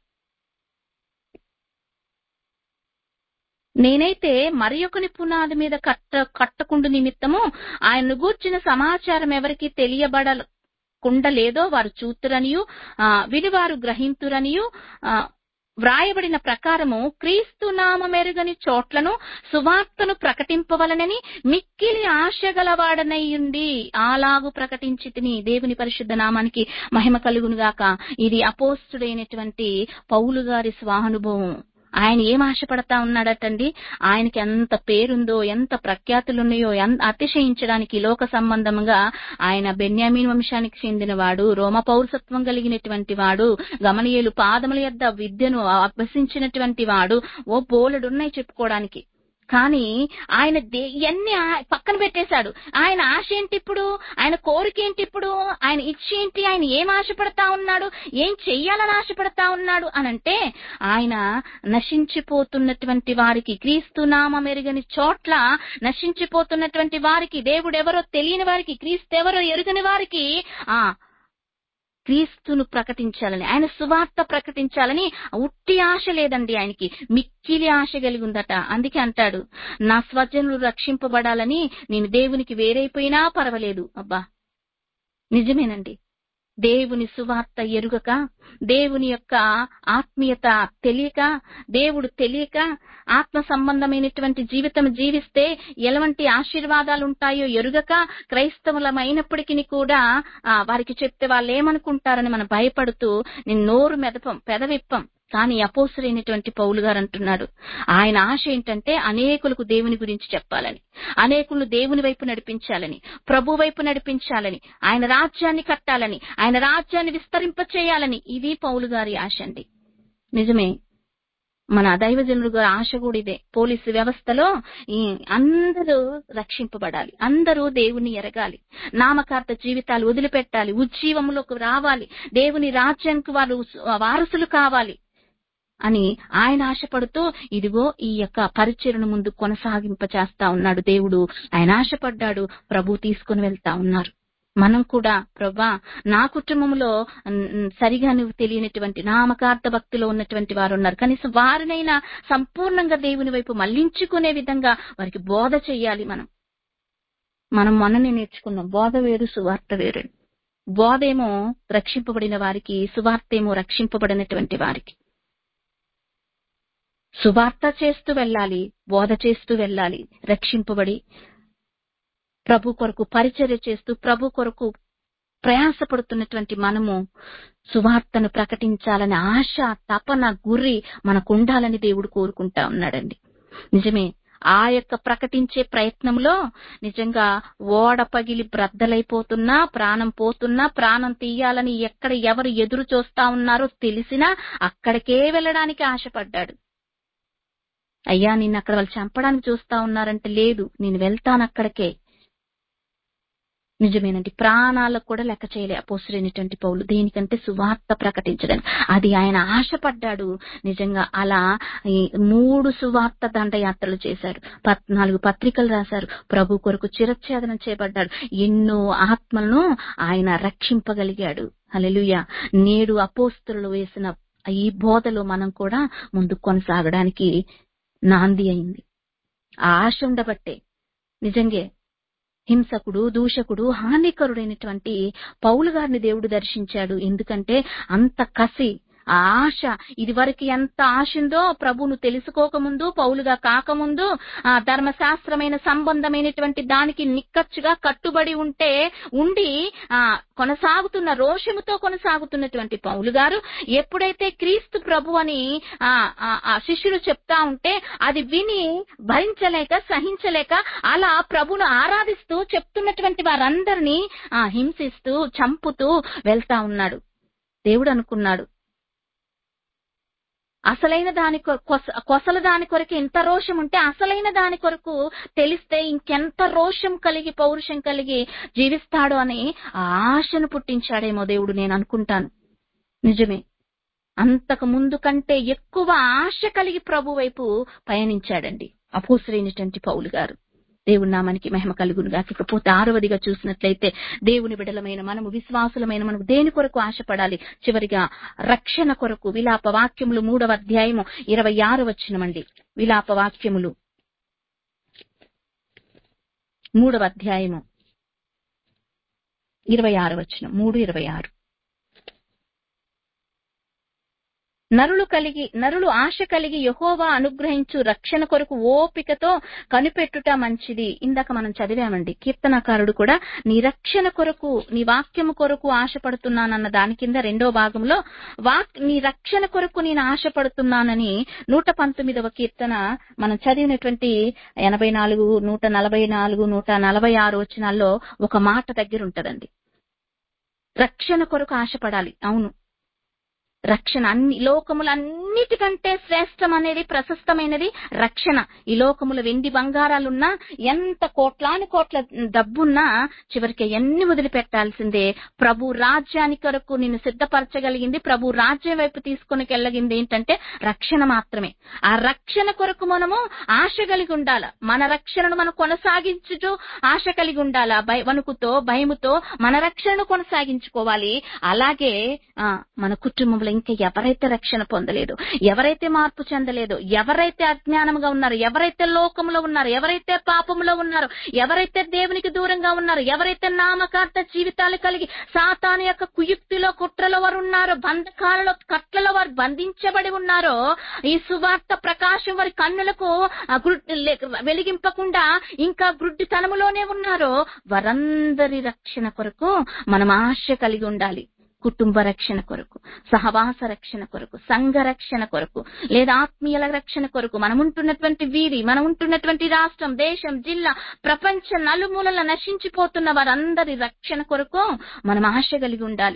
నేనైతే మరి ఒకని పునాది మీద కట్ట కట్టకుండు నిమిత్తము ఆయన్ను గూర్చిన సమాచారం ఎవరికి తెలియబడకుండా లేదో వారు చూతురనియు ఆ, వినివారు గ్రహింతురనియు ఆ, వ్రాయబడిన ప్రకారము క్రీస్తు నామమెరుగని చోట్లను సువార్తను ప్రకటింపవలనని మిక్కిలి ఆశగలవాడనయ్యుండి అలాగు ప్రకటించి తిని దేవుని పరిశుద్ధ నామానికి మహిమ కలుగునుగాక ఇది అపోస్తుడైనటువంటి పౌలు గారి స్వానుభవం ఆయన ఏం ఆశపడతా ఉన్నాడటండి ఆయనకి ఎంత పేరుందో ఎంత ప్రఖ్యాతులున్నాయో ఎన్- అతిశయించడానికి లోక సంబంధంగా ఆయన బెన్యామీన్ వంశానికి చెందినవాడు రోమ పౌరసత్వం కలిగినటువంటి వాడు గమనీయులు పాదముల యొద్ద విద్యను అభ్యసించినటువంటి వాడు ఓ బోలెడున్నాయి చెప్పుకోవడానికి కానీ ఆయన దే- ఇవన్నీ ఆ- పక్కన పెట్టేశాడు ఆయన ఆశ ఏంటి ఇప్పుడు ఆయన కోరిక ఏంటి ఇప్పుడు ఆయన ఇచ్చ ఏంటి ఆయన ఏం ఆశపడతా ఉన్నాడు ఏం చెయ్యాలని ఆశపడతా ఉన్నాడు అనంటే ఆయన నశించిపోతున్నటువంటి వారికి క్రీస్తు నామ మెరుగని చోట్ల నశించిపోతున్నటువంటి వారికి దేవుడెవరో తెలియని వారికి క్రీస్తు ఎవరో ఎరుగని వారికి ఆ క్రీస్తును ప్రకటించాలని ఆయన సువార్త ప్రకటించాలని ఉట్టి ఆశ లేదండి ఆయనకి మిక్కిలి ఆశ కలిగి ఉందట అందుకే అంటాడు నా స్వజనులు రక్షింపబడాలని నేను దేవునికి వేరైపోయినా పర్వాలేదు అబ్బా నిజమేనండి దేవుని సువార్త ఎరుగక దేవుని యొక్క ఆత్మీయత తెలియక దేవుడు తెలియక ఆత్మ సంబంధమైనటువంటి జీవితం జీవిస్తే ఎలాంటి ఆశీర్వాదాలు ఉంటాయో ఎరుగక క్రైస్తవులమైనప్పటికీ కూడా ఆ, వారికి చెప్తే వాళ్ళు ఏమనుకుంటారని మనం భయపడుతూ నేను నోరు మెదపం పెదవిప్పం కానీ అపోసరైనటువంటి పౌలు గారు అంటున్నాడు ఆయన ఆశ ఏంటంటే అనేకులకు దేవుని గురించి చెప్పాలని అనేకులను దేవుని వైపు నడిపించాలని ప్రభు వైపు నడిపించాలని ఆయన రాజ్యాన్ని కట్టాలని ఆయన రాజ్యాన్ని విస్తరింప చేయాలని ఇది పౌలు గారి ఆశ అండి నిజమే మన దైవజనుడు గారి ఆశ కూడా ఇదే పోలీసు వ్యవస్థలో ఈ అందరూ రక్షింపబడాలి అందరూ దేవుని ఎరగాలి నామకార్థ జీవితాలు వదిలిపెట్టాలి ఉజ్జీవంలోకి రావాలి దేవుని రాజ్యానికి వారు వారసులు కావాలి అని ఆయన ఆశపడుతూ ఇదిగో ఈ యొక్క పరిచయను ముందు కొనసాగింప చేస్తా ఉన్నాడు దేవుడు ఆయన ఆశపడ్డాడు ప్రభు తీసుకుని వెళ్తా ఉన్నారు మనం కూడా ప్రభా నా కుటుంబంలో మ్, సరిగా నువ్వు తెలియనటువంటి నామకార్థ భక్తిలో ఉన్నటువంటి వారు ఉన్నారు కనీసం వారినైనా సంపూర్ణంగా దేవుని వైపు మళ్లించుకునే విధంగా వారికి బోధ చెయ్యాలి మనం మనం మొన్ననే నేర్చుకున్నాం బోధ వేరు సువార్త వేరు బోధ ఏమో రక్షింపబడిన వారికి సువార్త ఏమో రక్షింపబడినటువంటి వారికి సువార్త చేస్తూ వెళ్ళాలి బోధ చేస్తూ వెళ్ళాలి రక్షింపబడి ప్రభు కొరకు పరిచర్య చేస్తూ ప్రభు కొరకు ప్రయాసపడుతున్నటువంటి మనము సువార్తను ప్రకటించాలనే ఆశ తపన గురి మనకు ఉండాలని దేవుడు కోరుకుంటా ఉన్నాడండి నిజమే ఆ యొక్క ప్రకటించే ప్రయత్నంలో నిజంగా ఓడ పగిలి బ్రద్దలైపోతున్నా ప్రాణం పోతున్నా ప్రాణం తీయాలని ఎక్కడ ఎవరు ఎదురు చూస్తా ఉన్నారో తెలిసినా అక్కడికే వెళ్ళడానికి ఆశపడ్డాడు అయ్యా నిన్ను అక్కడ వాళ్ళు చంపడానికి చూస్తా ఉన్నారంటే లేదు నేను వెళ్తాను అక్కడికే నిజమేనండి ప్రాణాలకు కూడా లెక్క చేయలే అపోసరైనటువంటి పౌలు దేనికంటే సువార్త ప్రకటించడానికి అది ఆయన ఆశపడ్డాడు నిజంగా అలా ఈ మూడు సువార్త దండయాత్రలు చేశారు పద్నాలుగు పత్రికలు రాశారు ప్రభు కొరకు చిరచ్ఛేదనం చేయబడ్డాడు ఎన్నో ఆత్మలను ఆయన రక్షింపగలిగాడు హల్లెలూయా నేడు అపోస్తులు వేసిన ఈ బోధలో మనం కూడా ముందుకు కొనసాగడానికి నాంది అయింది ఆ ఆశ ఉండబట్టే నిజంగే హింసకుడు దూషకుడు హానికరుడైనటువంటి పౌలు గారిని దేవుడు దర్శించాడు ఎందుకంటే అంత కసి ఆ ఆశ ఇది వరకు ఎంత ఆశ ఉందో ప్రభువును తెలుసుకోకముందు పౌలుగా కాకముందు ఆ ధర్మశాస్త్రమైన సంబంధమైనటువంటి దానికి నిక్కచ్చుగా కట్టుబడి ఉంటే ఉండి ఆ కొనసాగుతున్న రోషముతో కొనసాగుతున్నటువంటి పౌలు గారు ఎప్పుడైతే క్రీస్తు ప్రభు అని ఆ ఆ- ఆ శిష్యులు చెప్తా ఉంటే అది విని భరించలేక సహించలేక అలా ప్రభును ఆరాధిస్తూ చెప్తున్నటువంటి వారందరినీ ఆ హింసిస్తూ చంపుతూ వెళ్తా ఉన్నాడు దేవుడు అనుకున్నాడు అసలైన దాని కొ- కొస- కొసల దాని కొరకు ఎంత రోషం ఉంటే అసలైన దాని కొరకు తెలిస్తే ఇంకెంత రోషం కలిగి పౌరుషం కలిగి జీవిస్తాడు అని ఆ ఆశను పుట్టించాడేమో దేవుడు నేను అనుకుంటాను నిజమే అంతకు ముందు కంటే ఎక్కువ ఆశ కలిగి ప్రభు వైపు పయనించాడండి అపూసరైనటువంటి పౌలు గారు దేవుని నామానికి మహిమ కలుగును గాక ఇకపోతే ఆరవదిగా చూసినట్లయితే దేవుని బిడలమైన మనము విశ్వాసులమైన మనము దేని కొరకు ఆశపడాలి చివరిగా రక్షణ కొరకు విలాప వాక్యములు మూడవ అధ్యాయము ఇరవై ఆరు వచ్చినమండి విలాప వాక్యములు మూడవ అధ్యాయము ఇరవై ఆరు వచ్చిన మూడు ఇరవై ఆరు నరులు కలిగి నరులు ఆశ కలిగి యహోవా అనుగ్రహించు రక్షణ కొరకు ఓపికతో కనిపెట్టుట మంచిది ఇందాక మనం చదివామండి కీర్తనకారుడు కూడా నీ రక్షణ కొరకు నీ వాక్యము కొరకు ఆశపడుతున్నానన్న దాని కింద రెండో భాగంలో వాక్ నీ రక్షణ కొరకు నేను ఆశపడుతున్నానని నూట పంతొమ్మిదవ కీర్తన మనం చదివినటువంటి ఎనభై నాలుగు నూట నలభై నాలుగు నూట నలభై ఆరు వచనాల్లో ఒక మాట దగ్గర ఉంటదండి రక్షణ కొరకు ఆశపడాలి అవును రక్షణ అన్ని లోకములన్నిటికంటే శ్రేష్టం అనేది ప్రశస్తమైనది రక్షణ ఈ లోకముల వెండి బంగారాలున్నా ఎంత కోట్లాని కోట్ల డబ్బున్నా చివరికి ఎన్ని వదిలిపెట్టాల్సిందే ప్రభు రాజ్యాని కొరకు నిన్ను సిద్ధపరచగలిగింది ప్రభు రాజ్యం వైపు తీసుకుని వెళ్ళగింది ఏంటంటే రక్షణ మాత్రమే ఆ రక్షణ కొరకు మనము ఆశ కలిగి ఉండాల మన రక్షణను మనం కొనసాగించుటూ ఆశ కలిగి ఉండాలా భయ వణుకుతో భయముతో మన రక్షణను కొనసాగించుకోవాలి అలాగే ఆ మన కుటుంబంలో ఇంకా ఎవరైతే రక్షణ పొందలేదు ఎవరైతే మార్పు చెందలేదు ఎవరైతే అజ్ఞానంగా ఉన్నారు ఎవరైతే లోకంలో ఉన్నారు ఎవరైతే పాపంలో ఉన్నారు ఎవరైతే దేవునికి దూరంగా ఉన్నారు ఎవరైతే నామకార్థ జీవితాలు కలిగి సాతాను యొక్క కుయుక్తిలో కుట్రలో వారు ఉన్నారో బంధకాలలో కట్లలో వారు బంధించబడి ఉన్నారో ఈ సువార్త ప్రకాశం వారి కన్నులకు ఆ గ్రుడ్డి లే- వెలిగింపకుండా ఇంకా గ్రుడ్డితనములోనే ఉన్నారో వారందరి రక్షణ కొరకు మనం ఆశ కలిగి ఉండాలి కుటుంబ రక్షణ కొరకు సహవాస రక్షణ కొరకు సంఘ రక్షణ కొరకు లేదా ఆత్మీయుల రక్షణ కొరకు మనం ఉంటున్నటువంటి వీధి మనం ఉంటున్నటువంటి రాష్ట్రం దేశం జిల్లా ప్రపంచ నలుమూలల నశించిపోతున్న వారందరి రక్షణ కొరకు మనం ఆశ కలిగి ఉండాలి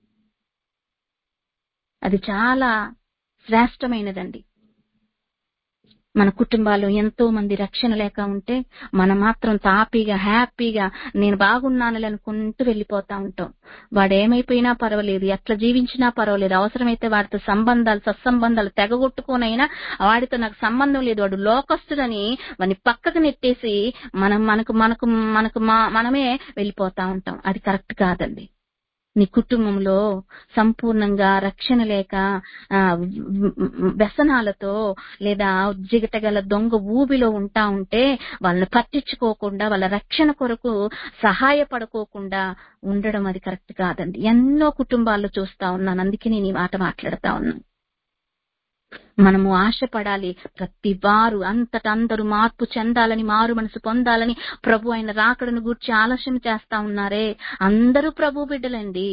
అది చాలా శ్రేష్టమైనదండి మన కుటుంబాల్లో ఎంతో మంది రక్షణ లేక ఉంటే మనం మాత్రం తాపీగా హ్యాపీగా నేను బాగున్నానులే అనుకుంటూ వెళ్ళిపోతా ఉంటాం వాడు ఏమైపోయినా పర్వాలేదు ఎట్లా జీవించినా పర్వాలేదు అవసరమైతే వాడితో సంబంధాలు సత్సంబంధాలు తెగగొట్టుకోనైనా వాడితో నాకు సంబంధం లేదు వాడు లోకస్తుడని వాడిని పక్కకు నెట్టేసి మనం మనకు మనకు మనకు మా- మనమే వెళ్ళిపోతా ఉంటాం అది కరెక్ట్ కాదండి నీ కుటుంబంలో సంపూర్ణంగా రక్షణ లేక ఆ, వ్యసనాలతో లేదా జిగటగల దొంగ ఊబిలో ఉంటా ఉంటే వాళ్ళని పట్టించుకోకుండా వాళ్ళ రక్షణ కొరకు సహాయపడుకోకుండా ఉండడం అది కరెక్ట్ కాదండి ఎన్నో కుటుంబాల్లో చూస్తా ఉన్నాను అందుకే నేను ఈ మాట మాట్లాడుతా ఉన్నాను మనము ఆశపడాలి ప్రతి వారు అంతట అందరూ మార్పు చెందాలని మారు మనసు పొందాలని ప్రభు ఆయన రాకడను గూర్చి ఆలస్యం చేస్తా ఉన్నారే అందరూ ప్రభు బిడ్డలండి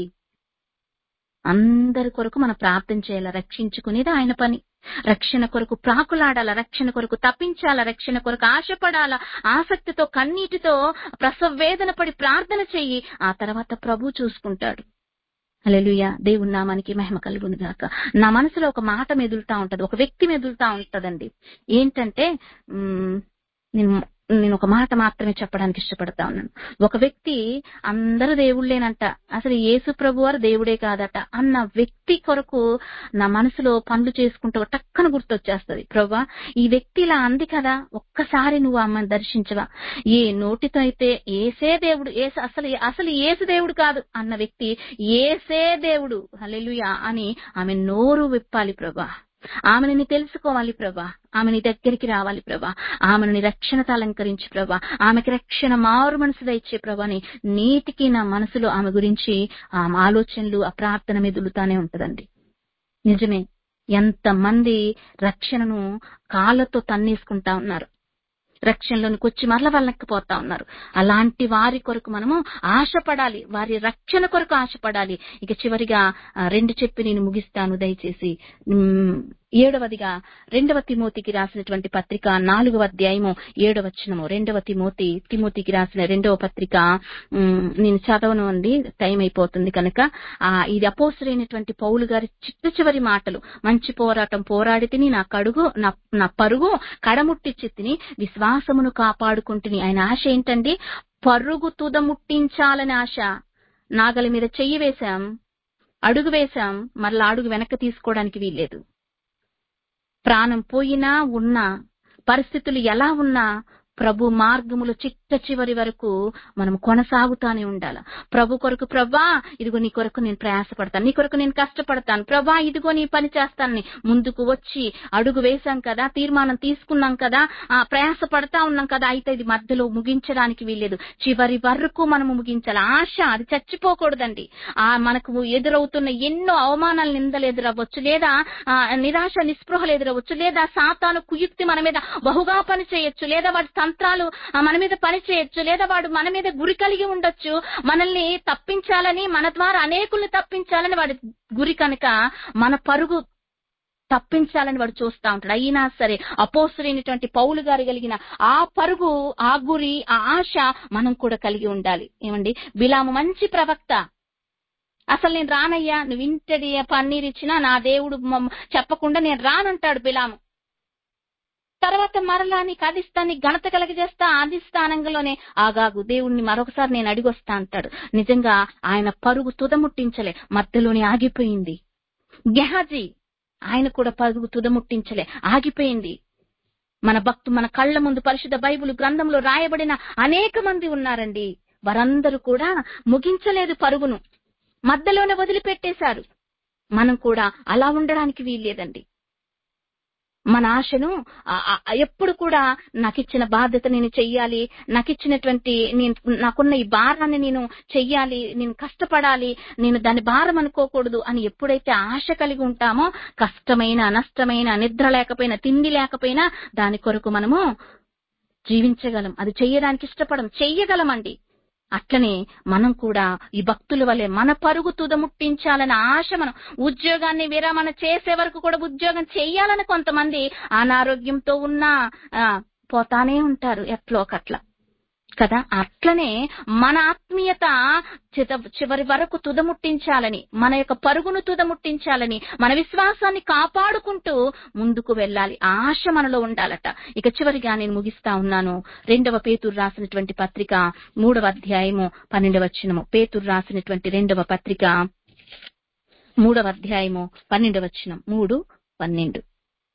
అందరి కొరకు మనం ప్రార్థన చేయాల రక్షించుకునేది ఆయన పని రక్షణ కొరకు ప్రాకులాడాల రక్షణ కొరకు తప్పించాల రక్షణ కొరకు ఆశపడాల ఆసక్తితో కన్నీటితో ప్రసవ వేదన పడి ప్రార్థన చెయ్యి ఆ తర్వాత ప్రభు చూసుకుంటాడు అలెలుయ దేవుని నామానికి మహిమ కలుగును గాక నా మనసులో ఒక మాట మెదులుతా ఉంటది ఒక వ్యక్తి మెదులుతా ఉంటదండి ఏంటంటే మ్, నేను నేను ఒక మాట మాత్రమే చెప్పడానికి ఇష్టపడతా ఉన్నాను ఒక వ్యక్తి అందరూ దేవుళ్ళేనంట అసలు యేసు ప్రభు వారు దేవుడే కాదట అన్న వ్యక్తి కొరకు నా మనసులో పనులు చేసుకుంటూ టక్కన గుర్తొచ్చేస్తది ప్రభా ఈ వ్యక్తి ఇలా అంది కదా ఒక్కసారి నువ్వు ఆమెను దర్శించవా ఏ నోటితో అయితే ఏసే దేవుడు ఏసు అసలు అసలు ఏసు దేవుడు కాదు అన్న వ్యక్తి ఏసే దేవుడు హల్లెలూయా అని ఆమె నోరు విప్పాలి ప్రభా ఆమెను నీ తెలుసుకోవాలి ప్రభా ఆమె నీ దగ్గరికి రావాలి ప్రభా ఆమెను నీ రక్షణతో అలంకరించి ప్రభా ఆమెకి రక్షణ మారు మనసు దయచే ప్రభా అని నీటికి నా మనసులో ఆమె గురించి ఆ ఆలోచనలు ఆ ప్రార్థన మెదులుతానే ఉంటదండి నిజమే ఎంతమంది రక్షణను కాళ్ళతో తన్నేసుకుంటా ఉన్నారు రక్షణలోనికి వచ్చి మరల వెళ్ళకపోతా ఉన్నారు అలాంటి వారి కొరకు మనము ఆశపడాలి వారి రక్షణ కొరకు ఆశపడాలి ఇక చివరిగా ఆ, రెండు చెప్పి నేను ముగిస్తాను దయచేసి ఉమ్, ఏడవదిగా రెండవ తిమోతికి రాసినటువంటి పత్రిక నాలుగవ అధ్యాయము ఏడవ వచనము రెండవ తిమోతి తిమోతికి రాసిన రెండవ పత్రిక ఉమ్, నేను చదవను అండి టైం అయిపోతుంది కనుక ఆ ఇది అపోసరైనటువంటి పౌలు గారి చిట్ట చివరి మాటలు మంచి పోరాటం పోరాడి తిని నా కడుగు నా నా పరుగు కడముట్టిచ్చి తిని విశ్వాసమును కాపాడుకుంటుని ఆయన ఆశ ఏంటండి పరుగు తుద ముట్టించాలని ఆశ నాగలి మీద చెయ్యి వేశాం అడుగు వేశాం మరలా అడుగు వెనక్కి తీసుకోవడానికి వీల్లేదు ప్రాణం పోయినా ఉన్నా పరిస్థితులు ఎలా ఉన్నా ప్రభు మార్గములు చిట్ట చివరి వరకు మనం కొనసాగుతానే ఉండాల ప్రభు కొరకు ప్రభా ఇదిగో నీ కొరకు నేను ప్రయాసపడతాను నీ కొరకు నేను కష్టపడతాను ప్రభా ఇదిగో నీ పని చేస్తానని ముందుకు వచ్చి అడుగు వేశాం కదా తీర్మానం తీసుకున్నాం కదా ఆ ప్రయాస పడతా ఉన్నాం కదా అయితే ఇది మధ్యలో ముగించడానికి వీల్లేదు చివరి వరకు మనము ముగించాలి ఆశ అది చచ్చిపోకూడదండి ఆ మనకు ఎదురవుతున్న ఎన్నో అవమానాలు నిందలు ఎదురవ్వచ్చు లేదా ఆ, నిరాశ నిస్పృహలు ఎదురవ్వచ్చు లేదా సాతాను కుయుక్తి మన మీద బహుగా పని చేయొచ్చు లేదా వాడి తంత్రాలు ఆ, మన మీద పని చేయొచ్చు లేదా వాడు మన మీద గురి కలిగి ఉండొచ్చు మనల్ని తప్పించాలని మన ద్వారా అనేకుల్ని తప్పించాలని వాడి గురి కనుక మన పరుగు తప్పించాలని వాడు చూస్తా ఉంటాడు అయినా సరే అపోసరైనటువంటి పౌలు గారు కలిగిన ఆ పరుగు ఆ గురి ఆ ఆశ మనం కూడా కలిగి ఉండాలి ఏమండి బిలాము మంచి ప్రవక్త అసలు నేను రానయ్యా నువ్వు ఇంటడి పన్నీరు ఇచ్చినా నా దేవుడు మమ్మ- చెప్పకుండా నేను రానంటాడు బిలాము తర్వాత మరలా నీకు అదిస్తా నీకు ఘనత కలగజేస్తా ఆది స్థానంలోనే ఆగాగు దేవుణ్ణి మరొకసారి నేను అడిగొస్తా అంటాడు నిజంగా ఆయన పరుగు తుదముట్టించలే మధ్యలోనే ఆగిపోయింది గెహాజీ ఆయన కూడా పరుగు తుదముట్టించలే ఆగిపోయింది మన భక్తు మన కళ్ళ ముందు పరిశుద్ధ బైబిల్ గ్రంథంలో రాయబడిన అనేక మంది ఉన్నారండి వారందరూ కూడా ముగించలేదు పరుగును మధ్యలోనే వదిలిపెట్టేశారు మనం కూడా అలా ఉండడానికి వీల్లేదండి మన ఆశను ఆ- ఆ- ఎప్పుడు కూడా నాకు ఇచ్చిన బాధ్యత నేను చెయ్యాలి నాకు ఇచ్చినటువంటి నేను నాకున్న ఈ భారాన్ని నేను చెయ్యాలి నేను కష్టపడాలి నేను దాని భారం అనుకోకూడదు అని ఎప్పుడైతే ఆశ కలిగి ఉంటామో కష్టమైన నష్టమైన నిద్ర లేకపోయినా తిండి లేకపోయినా దాని కొరకు మనము జీవించగలం అది చెయ్యడానికి ఇష్టపడం చెయ్యగలమండి అట్లనే మనం కూడా ఈ భక్తుల వలె మన పరుగు తుదముట్టించాలనే ఆశ మనం ఉద్యోగాన్ని విరమణ చేసే వరకు కూడా ఉద్యోగం చెయ్యాలని కొంతమంది అనారోగ్యంతో ఉన్నా ఆ, పోతానే ఉంటారు ఎట్లో ఒకట్లా కదా అట్లనే మన ఆత్మీయత చిత చివరి వరకు తుదముట్టించాలని మన యొక్క పరుగును తుదముట్టించాలని మన విశ్వాసాన్ని కాపాడుకుంటూ ముందుకు వెళ్ళాలి ఆ ఆశ మనలో ఉండాలట ఇక చివరిగా నేను ముగిస్తా ఉన్నాను రెండవ పేతురు రాసినటువంటి పత్రిక మూడవ అధ్యాయము పన్నెండవ వచనము పేతురు రాసినటువంటి రెండవ పత్రిక మూడవ అధ్యాయము పన్నెండవ వచనం మూడు పన్నెండు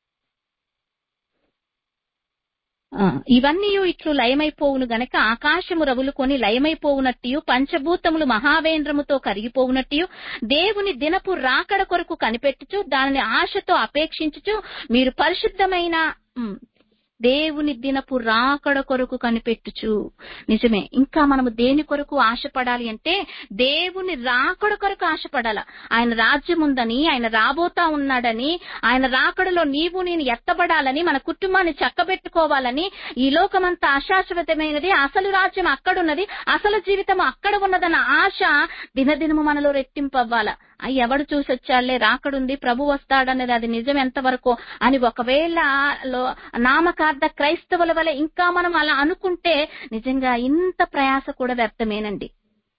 ఆ, ఇవన్నీ ఇట్లు లయమైపోవును గనక ఆకాశము రవులుకొని లయమైపోవునట్టు పంచభూతములు మహావేంద్రముతో కరిగిపోవునట్టు దేవుని దినపు రాకడ కొరకు కనిపెట్టుచు దానిని ఆశతో అపేక్షించుచు మీరు పరిశుద్ధమైన ఉమ్, దేవుని దినపు రాకడ కొరకు కనిపెట్టుచు నిజమే ఇంకా మనము దేని కొరకు ఆశపడాలి అంటే దేవుని రాకడ కొరకు ఆశపడాల ఆయన రాజ్యం ఉందని ఆయన రాబోతా ఉన్నాడని ఆయన రాకడలో నీవు నేను ఎత్తబడాలని మన కుటుంబాన్ని చక్కబెట్టుకోవాలని ఈ లోకమంతా అశాశ్వతమైనది అసలు రాజ్యం అక్కడున్నది అసలు జీవితం అక్కడ ఉన్నదన్న ఆశ దినదినము మనలో రెట్టింపవ్వాల అయ్యి ఎవడు చూసొచ్చాళ్లే రాకడుంది ప్రభు వస్తాడన్నది అది నిజం ఎంతవరకు అని ఒకవేళ లో- నామకార్థ క్రైస్తవుల వల్ల ఇంకా మనం అలా అనుకుంటే నిజంగా ఇంత ప్రయాస కూడా వ్యర్థమేనండి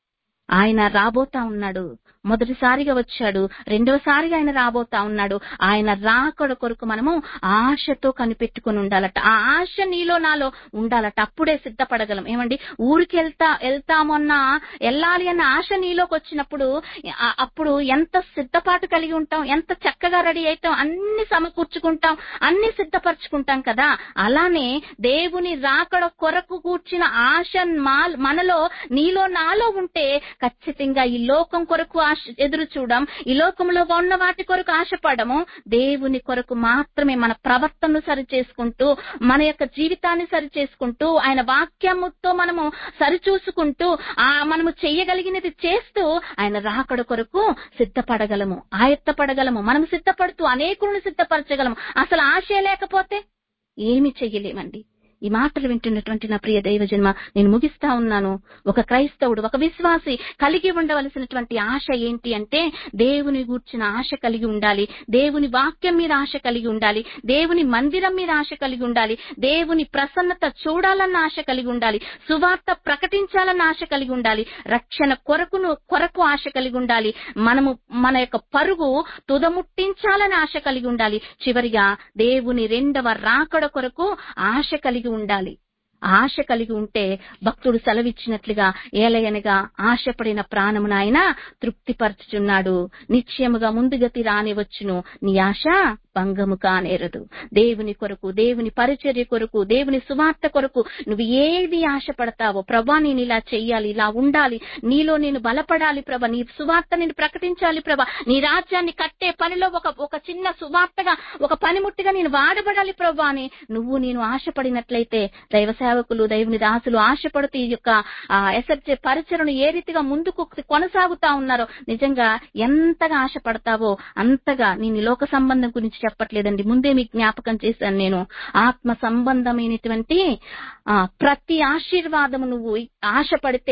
ఆయన రాబోతా ఉన్నాడు మొదటిసారిగా వచ్చాడు రెండవసారిగా ఆయన రాబోతా ఉన్నాడు ఆయన రాకడ కొరకు మనము ఆశతో కనిపెట్టుకుని ఉండాలట ఆ ఆశ నీలో నాలో ఉండాలట అప్పుడే సిద్ధపడగలం ఏమండి ఊరికి వెళ్తా వెళ్తామన్నా వెళ్ళాలి అన్న ఆశ నీలోకి వచ్చినప్పుడు ఆ- అప్పుడు ఎంత సిద్ధపాటు కలిగి ఉంటాం ఎంత చక్కగా రెడీ అవుతాం అన్ని సమకూర్చుకుంటాం అన్ని సిద్ధపరచుకుంటాం కదా అలానే దేవుని రాకడ కొరకు కూర్చిన ఆశ మా- మనలో నీలో నాలో ఉంటే ఖచ్చితంగా ఈ లోకం కొరకు ఆశ ఎదురు చూడం ఈ లోకంలో ఉన్న వాటి కొరకు ఆశపడము దేవుని కొరకు మాత్రమే మన ప్రవర్తనను సరి చేసుకుంటూ మన యొక్క జీవితాన్ని సరి చేసుకుంటూ ఆయన వాక్యముతో మనము సరిచూసుకుంటూ ఆ మనము చెయ్యగలిగినది చేస్తూ ఆయన రాకడ కొరకు సిద్ధపడగలము ఆయత్తపడగలము మనం సిద్ధపడుతూ అనేకులను సిద్ధపరచగలము అసలు ఆశ లేకపోతే ఏమి చెయ్యలేమండి ఈ మాటలు వింటున్నటువంటి నా ప్రియ దైవ జన్మ నేను ముగిస్తా ఉన్నాను ఒక క్రైస్తవుడు ఒక విశ్వాసి కలిగి ఉండవలసినటువంటి ఆశ ఏంటి అంటే దేవుని గూర్చిన ఆశ కలిగి ఉండాలి దేవుని వాక్యం మీద ఆశ కలిగి ఉండాలి దేవుని మందిరం మీద ఆశ కలిగి ఉండాలి దేవుని ప్రసన్నత చూడాలన్న ఆశ కలిగి ఉండాలి సువార్త ప్రకటించాలన్న ఆశ కలిగి ఉండాలి రక్షణ కొరకును కొరకు ఆశ కలిగి ఉండాలి మనము మన యొక్క పరుగు తుదముట్టించాలని ఆశ కలిగి ఉండాలి చివరిగా దేవుని రెండవ రాకడ కొరకు ఆశ కలిగి ఉండాలి ఆశ కలిగి ఉంటే భక్తుడు సెలవిచ్చినట్లుగా ఏలయనగా ఆశపడిన ప్రాణమును ఆయన తృప్తిపరచుచున్నాడు నిశ్చయముగా ముందుగతి రానివచ్చును నీ ఆశ భంగము కానేరదు దేవుని కొరకు దేవుని పరిచర్య కొరకు దేవుని సువార్త కొరకు నువ్వు ఏది ఆశపడతావో ప్రభా నేను ఇలా చెయ్యాలి ఇలా ఉండాలి నీలో నేను బలపడాలి ప్రభ నీ సువార్త నేను ప్రకటించాలి ప్రభ నీ రాజ్యాన్ని కట్టే పనిలో ఒక ఒక చిన్న సువార్తగా ఒక పనిముట్టిగా నేను వాడబడాలి ప్రభా అని నువ్వు నేను ఆశపడినట్లయితే దైవ సేవకులు దైవుని దాసులు ఆశపడుతూ ఈ యొక్క ఎస్ఎఫ్జే పరిచయను ఏ రీతిగా ముందుకు కొనసాగుతా ఉన్నారో నిజంగా ఎంతగా ఆశపడతావో అంతగా నేను ఈ లోక సంబంధం గురించి చెప్పట్లేదండి ముందే మీకు జ్ఞాపకం చేశాను నేను ఆత్మ సంబంధమైనటువంటి ఆ, ప్రతి ఆశీర్వాదము నువ్వు ఆశపడితే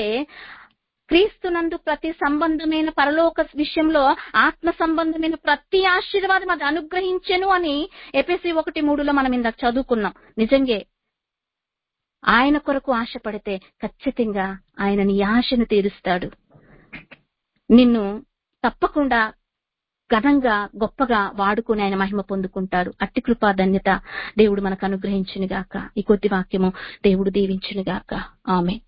క్రీస్తునందు ప్రతి సంబంధమైన పరలోక విషయంలో ఆత్మ సంబంధమైన ప్రతి ఆశీర్వాదం అది అనుగ్రహించెను అని ఎపిసి ఒకటి మూడులో మనం ఇందాక చదువుకున్నాం నిజంగే ఆయన కొరకు ఆశపడితే ఖచ్చితంగా ఆయన నీ ఆశను తీరుస్తాడు నిన్ను తప్పకుండా ఘనంగా గొప్పగా వాడుకుని ఆయన మహిమ పొందుకుంటాడు అట్టి కృపా ధన్యత దేవుడు మనకు అనుగ్రహించును గాక ఈ కొద్ది వాక్యము దేవుడు దీవించును గాక ఆమె